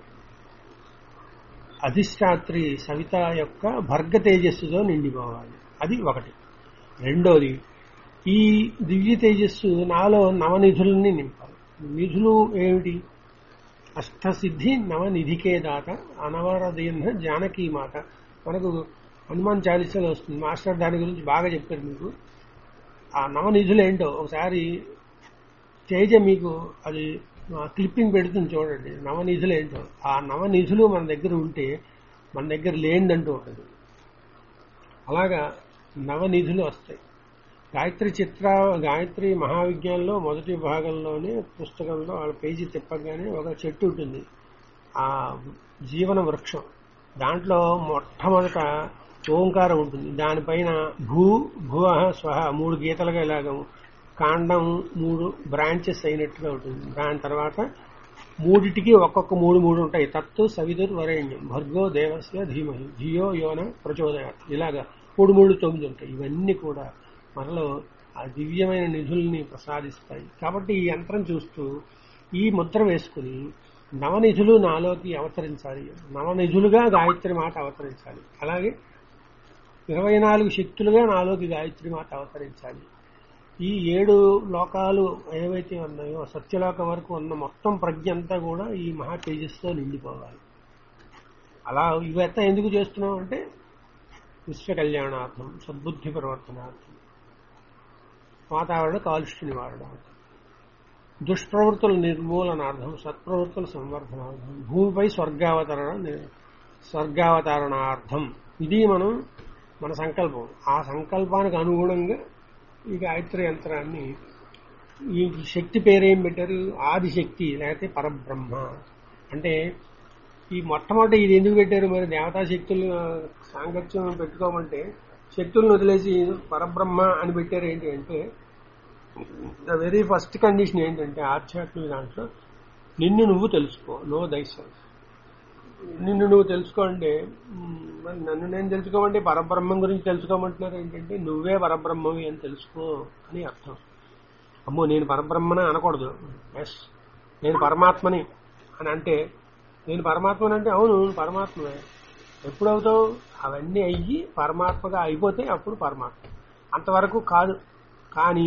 అధిష్టాత్రి సవిత యొక్క భర్గ తేజస్సుతో నిండిపోవాలి అది ఒకటి రెండోది ఈ దివ్య తేజస్సు నాలో నవనిధులని నింపాలి నిధులు ఏమిటి అష్టసిద్ధి నవనిధికే దాత అనవరదీన జానకీ మాత మనకు హనుమాన్ చాలీసాలో వస్తుంది మాస్టర్ దాని గురించి బాగా చెప్పారు మీకు ఆ నవనిధులు ఏంటో ఒకసారి తేజ మీకు అది క్లిప్పింగ్ పెడుతుంది చూడండి నవనిధులు ఏంటో ఆ నవనిధులు మన దగ్గర ఉంటే మన దగ్గర లేనిదంటూ ఉండదు అలాగా నవనిధులు వస్తాయి గాయత్రి చిత్ర గాయత్రి మహావిజ్ఞానంలో మొదటి భాగంలోనే పుస్తకంలో వాళ్ళ పేజీ తిప్పగానే ఒక చెట్టు ఉంటుంది ఆ జీవన వృక్షం దాంట్లో మొట్టమొదట ఓంకారం ఉంటుంది దానిపైన భూ భువ స్వహ మూడు గీతలుగా ఇలాగ కాండం మూడు బ్రాంచెస్ అయినట్టుగా ఉంటుంది దాని తర్వాత మూడిటికి ఒక్కొక్క మూడు మూడు ఉంటాయి తత్తు సవిదుర్ వరేణ్యం భర్గో దేవస్య ధీమహి ధియో యోన ప్రచోదయ ఇలాగా మూడు మూడు తొమ్మిది ఉంటాయి ఇవన్నీ కూడా మనలో ఆ దివ్యమైన నిధుల్ని ప్రసాదిస్తాయి కాబట్టి ఈ యంత్రం చూస్తూ ఈ ముద్ర వేసుకుని నవనిధులు నాలోకి అవతరించాలి నవనిధులుగా గాయత్రి మాట అవతరించాలి అలాగే ఇరవై నాలుగు శక్తులుగా నాలోకి గాయత్రి మాట అవతరించాలి ఈ ఏడు లోకాలు ఏవైతే ఉన్నాయో సత్యలోకం వరకు ఉన్న మొత్తం ప్రజ్ఞ అంతా కూడా ఈ మహా తేజస్తో నిండిపోవాలి అలా ఇవంతా ఎందుకు చేస్తున్నాం అంటే విశ్వ కళ్యాణార్థం సద్బుద్ధి పరివర్తనార్థం వాతావరణ కాలుష్య నివారణార్థం దుష్ప్రవృత్తుల నిర్మూలనార్థం సత్ప్రవృత్తుల సంవర్ధనార్థం భూమిపై స్వర్గావతరణ ని- స్వర్గావతరణార్థం ఇది మనం మన సంకల్పం ఆ సంకల్పానికి అనుగుణంగా ఈ గాయత్రి యంత్రాన్ని ఈ శక్తి పేరేం పెట్టారు ఆదిశక్తి లేకపోతే పరబ్రహ్మ అంటే ఈ మొట్టమొదటి ఇది ఎందుకు పెట్టారు మరి దేవతా శక్తులు సాంగత్యం పెట్టుకోమంటే శక్తులను వదిలేసి పరబ్రహ్మ అని పెట్టారు ఏంటి అంటే ద వెరీ ఫస్ట్ కండిషన్ ఏంటంటే ఆధ్యాత్మిక దాంట్లో నిన్ను నువ్వు తెలుసుకో నో దైసెల్ఫ్ నిన్ను నువ్వు తెలుసుకోండి మ్, మరి నన్ను నేను తెలుసుకోమంటే పరబ్రహ్మం గురించి తెలుసుకోమంటున్నారు ఏంటంటే నువ్వే పరబ్రహ్మవి అని తెలుసుకో అని అర్థం అమ్మో నేను పరబ్రహ్మని అనకూడదు ఎస్ నేను పరమాత్మని అని అంటే నేను పరమాత్మని అంటే అవును నువ్వు పరమాత్మవే ఎప్పుడవుతావు అవన్నీ అయ్యి పరమాత్మగా అయిపోతే అప్పుడు పరమాత్మ అంతవరకు కాదు కానీ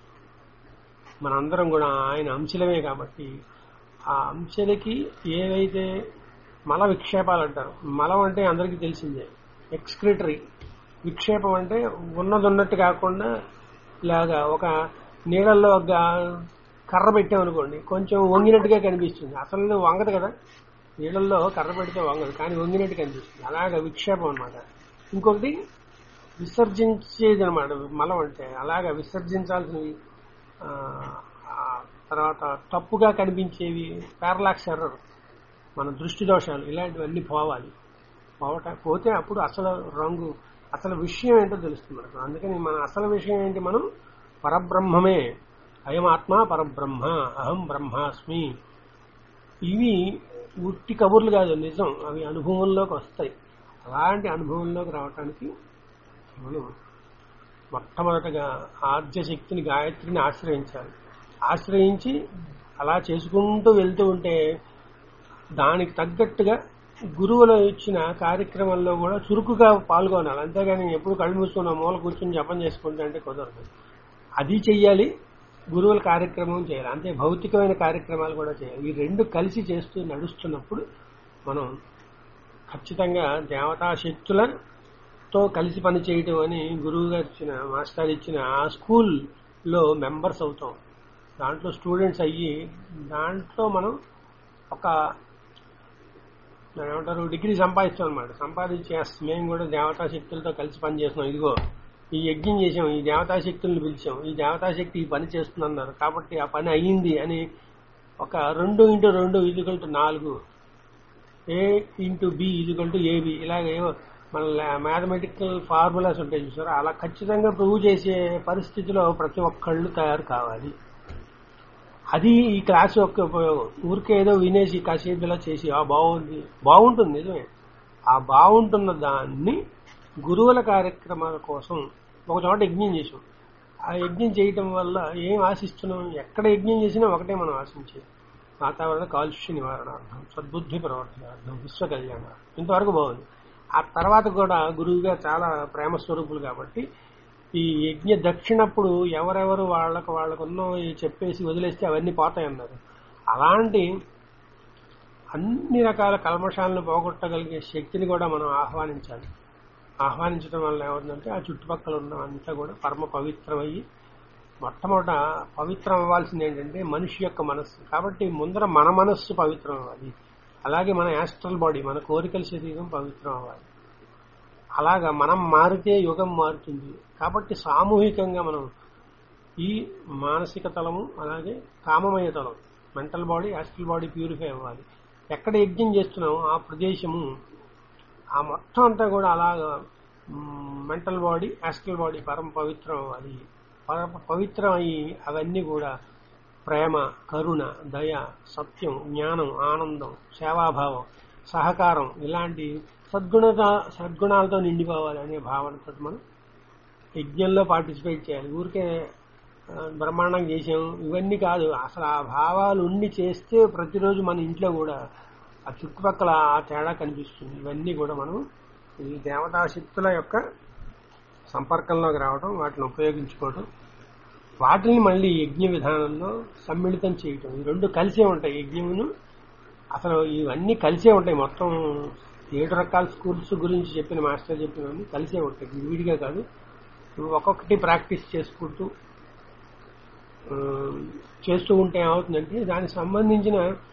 మనందరం కూడా ఆయన అంశలమే కాబట్టి ఆ అంశలకి ఏవైతే మల విక్షేపాలు అంటారు మలం అంటే అందరికీ తెలిసిందే ఎక్స్క్రిటరీ విక్షేపం అంటే ఉన్నది ఉన్నట్టు కాకుండా ఇలాగా ఒక నీళ్ళల్లో ఒక కర్ర పెట్టామనుకోండి కొంచెం వంగినట్టుగా కనిపిస్తుంది అసలు వంగదు కదా నీళ్ళల్లో కర్ర పెడితే వంగదు కానీ వంగినట్టు కనిపిస్తుంది అలాగ విక్షేపం అనమాట ఇంకొకటి విసర్జించేది అనమాట మలం అంటే అలాగా విసర్జించాల్సినవి ఆ, ఆ తర్వాత తప్పుగా కనిపించేవి పారలాక్స్ ఎర్రర్ మన దృష్టి దోషాలు ఇలాంటివన్నీ పోవాలి పోవట పోతే అప్పుడు అసలు రంగు అసలు విషయం ఏంటో తెలుస్తుంది మనకు అందుకని మన అసలు విషయం ఏంటి మనం పరబ్రహ్మమే అయం ఆత్మ పరబ్రహ్మ అహం బ్రహ్మాస్మి ఇవి ఉట్టి కబుర్లు కాదు నిజం అవి అనుభవంలోకి వస్తాయి అలాంటి అనుభవంలోకి రావటానికి మనం మొట్టమొదటగా ఆద్య శక్తిని గాయత్రిని ఆశ్రయించాలి ఆశ్రయించి అలా చేసుకుంటూ వెళ్తూ ఉంటే దానికి తగ్గట్టుగా గురువులు ఇచ్చిన కార్యక్రమంలో కూడా చురుకుగా పాల్గొనాలి అంతేగాని ఎప్పుడు కళ్ళు మూసుకున్న మూల కూర్చొని జపం చేసుకుంటే అంటే కుదరదు అది చెయ్యాలి గురువుల కార్యక్రమం చేయాలి అంతే భౌతికమైన కార్యక్రమాలు కూడా చేయాలి ఈ రెండు కలిసి చేస్తూ నడుస్తున్నప్పుడు మనం ఖచ్చితంగా దేవతా శక్తులతో కలిసి పని చేయటం అని గురువు గారు ఇచ్చిన మాస్టర్ ఇచ్చిన ఆ స్కూల్లో మెంబర్స్ అవుతాం దాంట్లో స్టూడెంట్స్ అయ్యి దాంట్లో మనం ఒక దాన్ని ఏమంటారు డిగ్రీ సంపాదిస్తాం అనమాట సంపాదించి "ఎస్, మేము కూడా దేవతా శక్తులతో కలిసి పని చేస్తున్నాం ఇదిగో ఈ యజ్ఞం చేసాం ఈ దేవతా శక్తుల్ని పిలిచాం ఈ దేవతా శక్తి ఈ పని చేస్తుందన్నారు కాబట్టి ఆ పని అయ్యింది అని ఒక రెండు ఇంటూ రెండు ఈజుకల్ టు నాలుగు A into B equal to A B ఇలాగ ఏవో మన మ్యాథమెటికల్ ఫార్ములాస్ ఉంటాయి చూసారా అలా ఖచ్చితంగా ప్రూవ్ చేసే పరిస్థితిలో ప్రతి ఒక్కళ్ళు తయారు కావాలి అది ఈ క్లాస్ యొక్క ఉపయోగం ఊరికే ఏదో వినేసి కాసేపు ఇలా చేసి ఆ బాగుంది బాగుంటుంది నిజమే ఆ బాగుంటున్న దాన్ని గురువుల కార్యక్రమాల కోసం ఒక చోట యజ్ఞం చేసాం ఆ యజ్ఞం చేయటం వల్ల ఏం ఆశిస్తున్నాం ఎక్కడ యజ్ఞం చేసినా ఒకటే మనం ఆశించేది వాతావరణ కాలుష్య నివారణార్థం సద్బుద్ధి ప్రవర్తనార్థం విశ్వ కళ్యాణార్థం ఇంతవరకు బాగుంది ఆ తర్వాత కూడా గురువుగా చాలా ప్రేమ స్వరూపులు కాబట్టి ఈ యజ్ఞ దక్షిణప్పుడు ఎవరెవరు వాళ్ళకు వాళ్ళకున్న చెప్పేసి వదిలేస్తే అవన్నీ పోతాయన్నారు అలాంటి అన్ని రకాల కల్మషాలను పోగొట్టగలిగే శక్తిని కూడా మనం ఆహ్వానించాలి ఆహ్వానించడం వల్ల ఏమవుతుందంటే ఆ చుట్టుపక్కల ఉన్న అంతా కూడా పరమ పవిత్రమయ్యి మొట్టమొదట పవిత్రం అవ్వాల్సింది ఏంటంటే మనిషి యొక్క మనస్సు కాబట్టి ముందర మన మనస్సు పవిత్రం అవ్వాలి అలాగే మన యాస్ట్రల్ బాడీ మన కోరికల శరీరం పవిత్రం అవ్వాలి అలాగా మనం మారితే యుగం మారుతుంది కాబట్టి సామూహికంగా మనం ఈ మానసిక తలము అలాగే కామమయ తలం mental body astral body purify అవ్వాలి ఎక్కడ యజ్ఞం చేస్తున్నామో ఆ ప్రదేశము ఆ మొత్తం అంతా కూడా అలాగా మెంటల్ బాడీ యాస్ట్రల్ బాడీ పరమ పవిత్రం అవ్వాలి పరమ పవిత్రం అయ్యి అవన్నీ కూడా ప్రేమ కరుణ దయ సత్యం జ్ఞానం ఆనందం సేవాభావం సహకారం ఇలాంటి సద్గుణ సద్గుణాలతో నిండిపోవాలి అనే భావనతో మనం యజ్ఞంలో పార్టిసిపేట్ చేయాలి ఊరికే ఆ, బ్రహ్మాండంగా చేసాం ఇవన్నీ కాదు అసలు ఆ భావాలు ఉండి చేస్తే ప్రతిరోజు మన ఇంట్లో కూడా ఆ చుట్టుపక్కల ఆ తేడా కనిపిస్తుంది ఇవన్నీ కూడా మనం ఈ దేవతా శక్తుల యొక్క సంపర్కంలోకి రావడం వాటిని ఉపయోగించుకోవడం వాటిని మళ్ళీ యజ్ఞ విధానంలో సమ్మిళితం చేయటం ఈ రెండు కలిసే ఉంటాయి యజ్ఞమును అసలు ఇవన్నీ కలిసే ఉంటాయి మొత్తం ఏడు రకాల స్కూల్స్ గురించి చెప్పిన మాస్టర్ చెప్పినవన్నీ కలిసే ఉంటాయి విడిగా కాదు ఇవి ఒక్కొక్కటి ప్రాక్టీస్ చేసుకుంటూ ఆ, చేస్తూ ఉంటే ఏమవుతుందంటే దానికి సంబంధించిన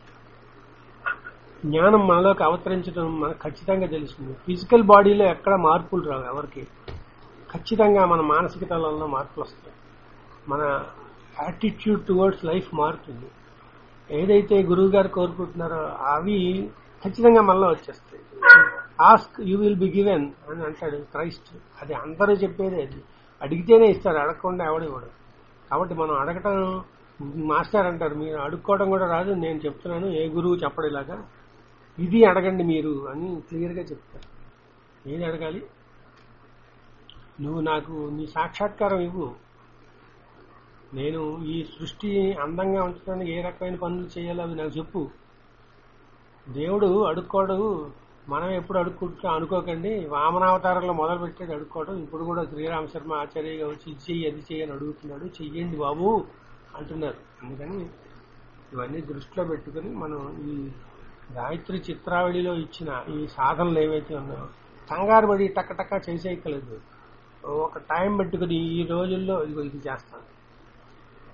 జ్ఞానం మనలోకి అవతరించడం మనకు ఖచ్చితంగా తెలుస్తుంది ఫిజికల్ బాడీలో ఎక్కడ మార్పులు రావు ఎవరికి ఖచ్చితంగా మన మానసిక తలంలో మార్పులు వస్తాయి మన యాటిట్యూడ్ టువర్డ్స్ లైఫ్ మారుతుంది ఏదైతే గురువు గారు కోరుకుంటున్నారో అవి ఖచ్చితంగా మనలో వచ్చేస్తాయి ask you will be given అని అంటాడు క్రైస్ట్ అది అందరూ చెప్పేదే అది అడిగితేనే ఇస్తారు అడగకుండా ఎవడు ఇవ్వడు కాబట్టి మనం అడగటం మాస్టర్ అంటారు మీరు అడుక్కోవడం కూడా రాదు నేను చెప్తున్నాను ఏ గురువు చెప్పడు ఇలాగా ఇది అడగండి మీరు అని క్లియర్గా చెప్తారు ఏది అడగాలి నువ్వు నాకు నీ సాక్షాత్కారం ఇవ్వు నేను ఈ సృష్టి అందంగా ఉంచడానికి ఏ రకమైన పనులు చేయాలో అవి నాకు చెప్పు దేవుడు అడుక్కోడు మనం ఎప్పుడు అడుక్కుంటా అనుకోకండి వామనావతారంలో మొదలు పెట్టాడు అడుక్కోవడం ఇప్పుడు కూడా శ్రీరామ శర్మ ఆచార్యగా వచ్చి ఇది చెయ్యి అది చెయ్యి అని అడుగుతున్నాడు చెయ్యండి బాబు అంటున్నారు అందుకని ఇవన్నీ దృష్టిలో పెట్టుకుని మనం ఈ గాయత్రి చిత్రావళిలో ఇచ్చిన ఈ సాధనలు ఏవైతే ఉన్నాయో కంగారు పడి టక్క టక్క చేసేయక్కలేదు ఒక టైం పెట్టుకుని ఈ రోజుల్లో ఇదిగో ఇది చేస్తాను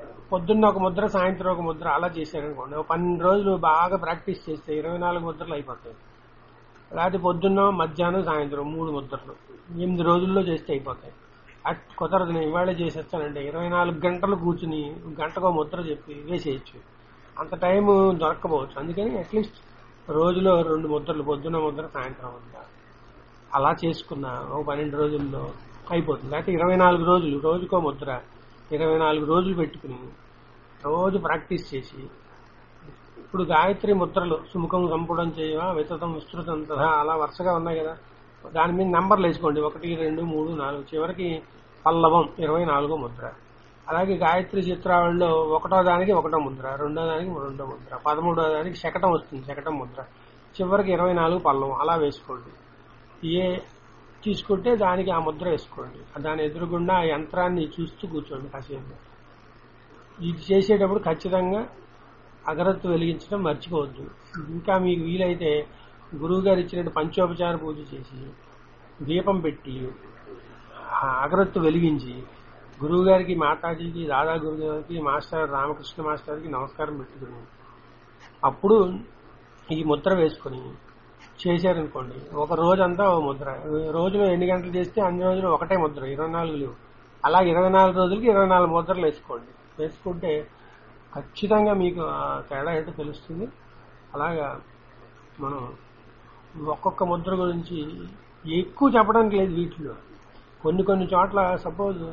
పొద్దున్న ఒక ముద్ర సాయంత్రం ఒక ముద్ర అలా చేశారనుకోండి ఒక పన్నెండు రోజులు బాగా ప్రాక్టీస్ చేస్తే ఇరవై నాలుగు ముద్రలు అయిపోతాయి లేకపోతే పొద్దున్న మధ్యాహ్నం సాయంత్రం మూడు ముద్రలు ఎనిమిది రోజుల్లో చేస్తే అయిపోతాయి అట్ కుదరదు నేను ఇవాళ చేసేస్తానంటే ఇరవై నాలుగు గంటలు కూర్చుని గంటకో ముద్ర చెప్పి వేసేయచ్చు అంత టైం దొరకపోవచ్చు అందుకని అట్లీస్ట్ రోజులో రెండు ముద్రలు పొద్దున్న ముద్ర సాయంత్రం ముద్ర అలా చేసుకున్న ఒక పన్నెండు రోజుల్లో అయిపోతుంది లేకపోతే ఇరవై నాలుగు రోజులు రోజుకో ముద్ర ఇరవై నాలుగు రోజులు పెట్టుకుని రోజు ప్రాక్టీస్ చేసి ఇప్పుడు గాయత్రి ముద్రలు సుముఖం సంపుడం చేయవా వితతం విస్తృతం తథా అలా వరుసగా ఉన్నాయి కదా దాని మీద నెంబర్లు వేసుకోండి ఒకటి రెండు మూడు నాలుగు చివరికి పల్లవం ఇరవై నాలుగో ముద్ర అలాగే గాయత్రి చిత్రావళిలో ఒకటో దానికి ఒకటో ముద్ర రెండో దానికి రెండో ముద్ర పదమూడో దానికి శకటం వస్తుంది శకటం ముద్ర చివరికి ఇరవై నాలుగు పల్లవం అలా వేసుకోండి ఏ తీసుకుంటే దానికి ఆ ముద్ర వేసుకోండి దాని ఎదురుగుండా ఆ యంత్రాన్ని చూస్తూ కూర్చోండి కాసేపు ఇది చేసేటప్పుడు ఖచ్చితంగా అగరత్తు వెలిగించడం మర్చిపోవద్దు ఇంకా మీకు వీలైతే గురువు గారు ఇచ్చినట్టు పంచోపచార పూజ చేసి దీపం పెట్టి ఆ అగరత్తు వెలిగించి గురువు గారికి మాతాజీకి దాదా గురుగారికి మాస్టర్ రామకృష్ణ మాస్టర్కి నమస్కారం పెట్టుకుని అప్పుడు ఈ ముద్ర వేసుకొని చేశారనుకోండి ఒక రోజంతా ఓ ముద్ర రోజులో ఎన్ని గంటలు చేస్తే అన్ని రోజులు ఒకటే ముద్ర ఇరవై నాలుగు లేవు అలా ఇరవై నాలుగు రోజులకి ఇరవై నాలుగు ముద్రలు వేసుకోండి వేసుకుంటే ఖచ్చితంగా మీకు ఆ తేడా ఏంటో తెలుస్తుంది అలాగా మనం ఒక్కొక్క ముద్ర గురించి ఎక్కువ చెప్పడానికి లేదు వీటిలో కొన్ని కొన్ని చోట్ల సపోజ్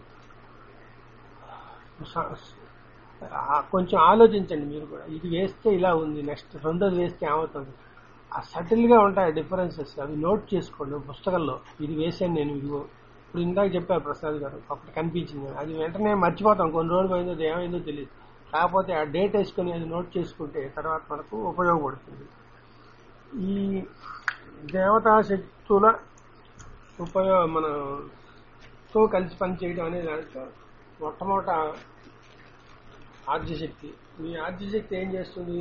కొంచెం ఆలోచించండి మీరు కూడా ఇది వేస్తే ఇలా ఉంది నెక్స్ట్ రెండోది వేస్తే ఏమవుతుంది ఆ సటిల్ గా ఉంటాయి డిఫరెన్సెస్ అవి నోట్ చేసుకోండి పుస్తకంలో ఇది వేసాను నేను ఇదిగో ఇప్పుడు ఇందాక చెప్పారు ప్రసాద్ గారు ఒకటి కనిపించింది అది వెంటనే మర్చిపోతాం కొన్ని రోజులు పోయిందో అది ఏమైందో తెలియదు కాకపోతే ఆ డేట్ వేసుకుని అది నోట్ చేసుకుంటే తర్వాత మనకు ఉపయోగపడుతుంది ఈ దేవతా శక్తుల ఉపయోగ మనతో కలిసి పనిచేయడం అనే దాంట్లో మొట్టమొదట ఆద్యశక్తి ఈ ఆద్యశక్తి ఏం చేస్తుంది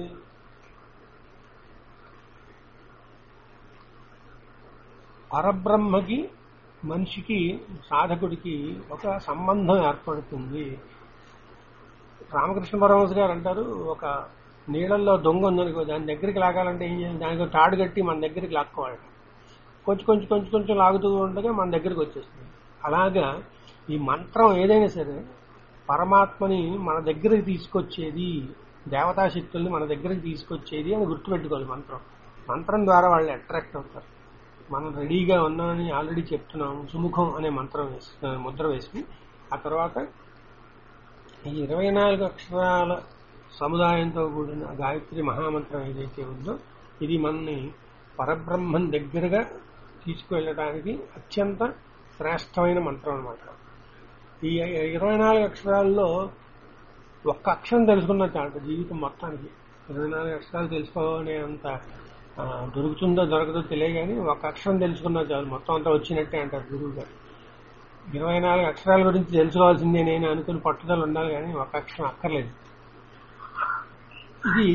పరబ్రహ్మకి మనిషికి సాధకుడికి ఒక సంబంధం ఏర్పడుతుంది రామకృష్ణ పరమహంస గారు అంటారు ఒక నీళ్ళల్లో దొంగ ఉందనుకో దాని దగ్గరికి లాగాలంటే ఏం చేయాలి దానికి ఒక తాడు కట్టి మన దగ్గరికి లాక్కోవాలి కొంచెం కొంచెం కొంచెం కొంచెం లాగుతూ ఉండగా మన దగ్గరికి వచ్చేస్తుంది అలాగా ఈ మంత్రం ఏదైనా సరే పరమాత్మని మన దగ్గరికి తీసుకొచ్చేది దేవతా శక్తుల్ని మన దగ్గరికి తీసుకొచ్చేది అని గుర్తుపెట్టుకోవాలి మంత్రం మంత్రం ద్వారా వాళ్ళు అట్రాక్ట్ అవుతారు మనం రెడీగా ఉన్నామని ఆల్రెడీ చెప్తున్నాం సుముఖం అనే మంత్రం వేసి ముద్ర వేసి ఆ తర్వాత ఈ ఇరవై నాలుగు అక్షరాల సముదాయంతో కూడిన గాయత్రి మహామంత్రం ఏదైతే ఉందో ఇది మనని పరబ్రహ్మం దగ్గరగా తీసుకువెళ్ళడానికి అత్యంత శ్రేష్టమైన మంత్రం అనమాట ఈ ఇరవై నాలుగు అక్షరాల్లో ఒక్క అక్షరం తెలుసుకున్న చాలు జీవితం మొత్తానికి ఇరవై నాలుగు అక్షరాలు తెలుసుకోనే అంత ఆ, దొరుకుతుందో దొరకదో తెలియదు కానీ ఒక అక్షరం తెలుసుకున్నా చాలు మొత్తం అంతా వచ్చినట్టే అంటారు గురువు గారు ఇరవై నాలుగు అక్షరాల గురించి తెలుసుకోవాల్సిందే నేను అనుకుని పట్టుదల ఉండాలి కానీ ఒక అక్షరం అక్కర్లేదు ఇది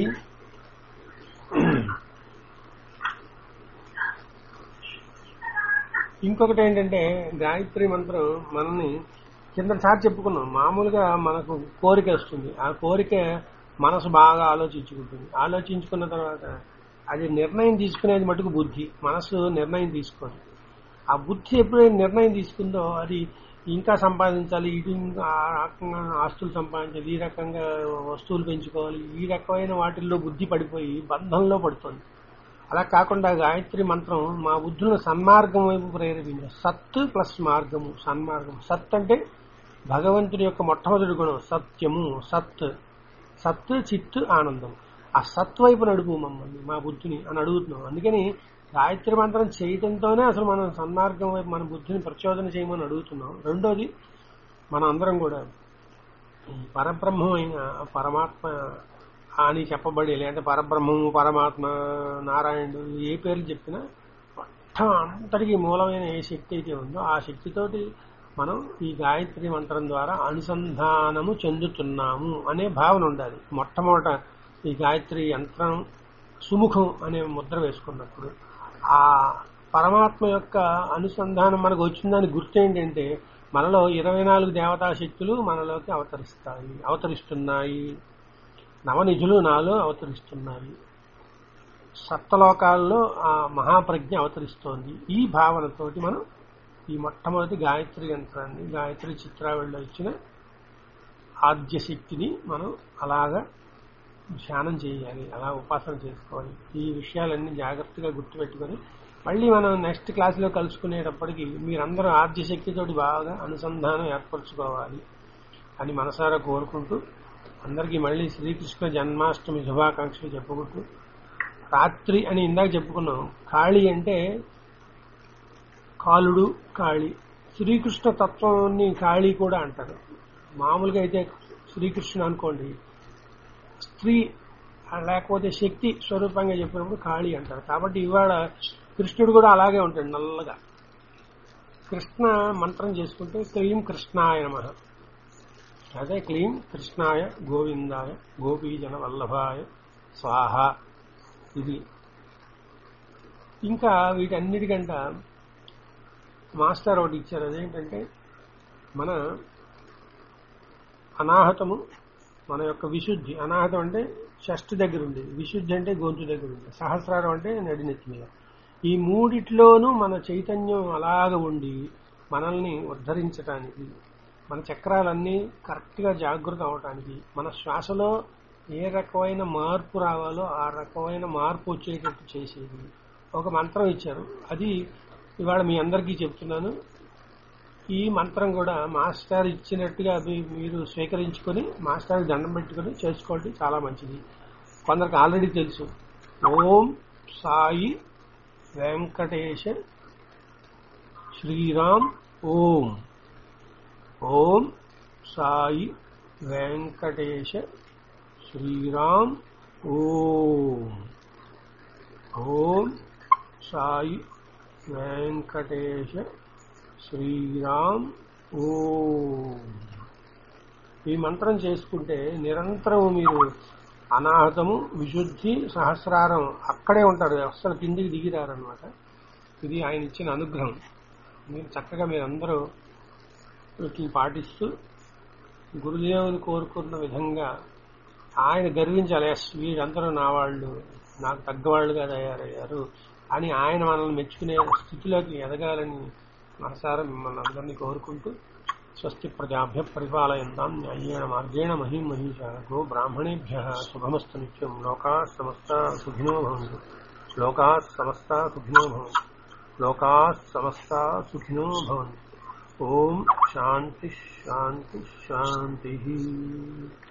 ఇంకొకటి ఏంటంటే గాయత్రి మంత్రం మనల్ని కిందసారి చెప్పుకున్నాం మామూలుగా మనకు కోరిక వస్తుంది ఆ కోరిక మనసు బాగా ఆలోచించుకుంటుంది ఆలోచించుకున్న తర్వాత అది నిర్ణయం తీసుకునేది మటుకు బుద్ధి మనసు నిర్ణయం తీసుకోదు ఆ బుద్ధి ఎప్పుడైతే నిర్ణయం తీసుకుందో అది ఇంకా సంపాదించాలి ఇటు ఇంకా ఆ రకంగా ఆస్తులు సంపాదించాలి ఈ రకంగా వస్తువులు పెంచుకోవాలి ఈ రకమైన వాటిల్లో బుద్ధి పడిపోయి బంధంలో పడుతుంది అలా కాకుండా గాయత్రి మంత్రం మా బుద్ధులను సన్మార్గం వైపు ప్రేరేపించారు సత్ ప్లస్ మార్గము సన్మార్గం సత్ అంటే భగవంతుడి యొక్క మొట్టమొదటి గుణం సత్యము సత్ సత్ చిత్ ఆనందం ఆ సత్ వైపు నడుపు మమ్మల్ని మా బుద్ధిని అని అడుగుతున్నాం అందుకని గాయత్రి మంత్రం చేయటంతోనే అసలు మనం సన్మార్గం వైపు మన బుద్ధిని ప్రచోదన చేయమని అడుగుతున్నాం రెండోది మన అందరం కూడా ఈ పరబ్రహ్మమైన పరమాత్మ అని చెప్పబడి లేదంటే పరబ్రహ్మము పరమాత్మ నారాయణుడు ఏ పేర్లు చెప్పినా మొత్తం అంతటికి మూలమైన ఏ శక్తి అయితే ఉందో ఆ శక్తితోటి మనం ఈ గాయత్రి మంత్రం ద్వారా అనుసంధానము చెందుతున్నాము అనే భావన ఉండాలి మొట్టమొదట ఈ గాయత్రి యంత్రం సుముఖం అనే ముద్ర వేసుకున్నప్పుడు ఆ పరమాత్మ యొక్క అనుసంధానం మనకు వచ్చిందని గుర్తు ఏంటంటే మనలో ఇరవై నాలుగు దేవతా శక్తులు మనలోకి అవతరిస్తాయి అవతరిస్తున్నాయి నవనిధులు నాలో అవతరిస్తున్నాయి సప్తలోకాల్లో ఆ మహాప్రజ్ఞ అవతరిస్తోంది ఈ భావనతోటి మనం ఈ మొట్టమొదటి గాయత్రి యంత్రాన్ని గాయత్రి చిత్రావళిలో ఇచ్చిన ఆద్య శక్తిని మనం అలాగా ధ్యానం చేయాలి అలా ఉపాసన చేసుకోవాలి ఈ విషయాలన్నీ జాగ్రత్తగా గుర్తుపెట్టుకొని మళ్ళీ మనం నెక్స్ట్ క్లాస్లో కలుసుకునేటప్పటికి మీరందరూ ఆద్య శక్తితోటి బాగా అనుసంధానం ఏర్పరచుకోవాలి అని మనసారా కోరుకుంటూ అందరికీ మళ్ళీ శ్రీకృష్ణ జన్మాష్టమి శుభాకాంక్షలు చెప్పుకుంటూ రాత్రి అని ఇందాక చెప్పుకున్నాం కాళి అంటే కాలుడు కాళి శ్రీకృష్ణ తత్వాన్ని కాళి కూడా అంటారు మామూలుగా అయితే శ్రీకృష్ణుడు అనుకోండి స్త్రీ లేకపోతే శక్తి స్వరూపంగా చెప్పినప్పుడు కాళి అంటారు కాబట్టి ఇవాళ కృష్ణుడు కూడా అలాగే ఉంటాడు నల్లగా కృష్ణ మంత్రం చేసుకుంటే క్లీం కృష్ణాయ నమ అదే క్లీం కృష్ణాయ గోవిందాయ గోపీజన వల్లభాయ స్వాహ ఇది ఇంకా వీటన్నిటికంట మాస్టర్ ఒకటి ఇచ్చారు అదేంటంటే మన అనాహతము మన యొక్క విశుద్ధి అనాహతం అంటే షష్ఠ దగ్గర ఉండేది విశుద్ధి అంటే గొంతు దగ్గర ఉంది సహస్రారం అంటే నడినెత్తి మీద ఈ మూడిట్లోనూ మన చైతన్యం అలాగ ఉండి మనల్ని ఉద్ధరించటానికి మన చక్రాలన్నీ కరెక్ట్గా జాగృత అవటానికి మన శ్వాసలో ఏ రకమైన మార్పు రావాలో ఆ రకమైన మార్పు వచ్చేటట్టు చేసేది ఒక మంత్రం ఇచ్చారు అది ఇవాళ మీ అందరికీ చెప్తున్నాను ఈ మంత్రం కూడా మాస్టర్ ఇచ్చినట్టుగా అది మీరు స్వీకరించుకొని మాస్టర్ దండం పెట్టుకొని చేసుకోండి చాలా మంచిది కొందరికి ఆల్రెడీ తెలుసు ఓం సాయి వెంకటేశ శ్రీరామ్ ఓం ఓం సాయి వెంకటేశ శ్రీరామ్ ఓం ఓం సాయి వెంకటేశ శ్రీరామ్ ఓం ఈ మంత్రం చేసుకుంటే నిరంతరం మీరు అనాహతము విశుద్ధి సహస్రారం అక్కడే ఉంటారు అస్సలు కిందికి దిగిరారనమాట ఇది ఆయన ఇచ్చిన అనుగ్రహం మీరు చక్కగా మీరందరూ వీటిని పాటిస్తూ గురుదేవుని కోరుకున్న విధంగా ఆయన గర్వించాలి ఎస్ వీరందరూ నా వాళ్ళు నాకు తగ్గవాళ్ళుగా తయారయ్యారు అని ఆయన మనల్ని మెచ్చుకునే స్థితిలోకి ఎదగాలని మనసారా మిమ్మల్ని అందరినీ కోరుకుంటూ స్వస్తి ప్రజాభ్య పరిపాలయంతాం న్యాయేణ మార్గేణ మహిం మహిష గో బ్రాహ్మణేభ్య శుభమస్తు నిత్యం లోకా సమస్త సుఖినో భవంతు లోకా సమస్త సుఖినో భవంతు లోకా సమస్త సుఖినో భవంతు ఓం శాంతి శాంతి శాంతి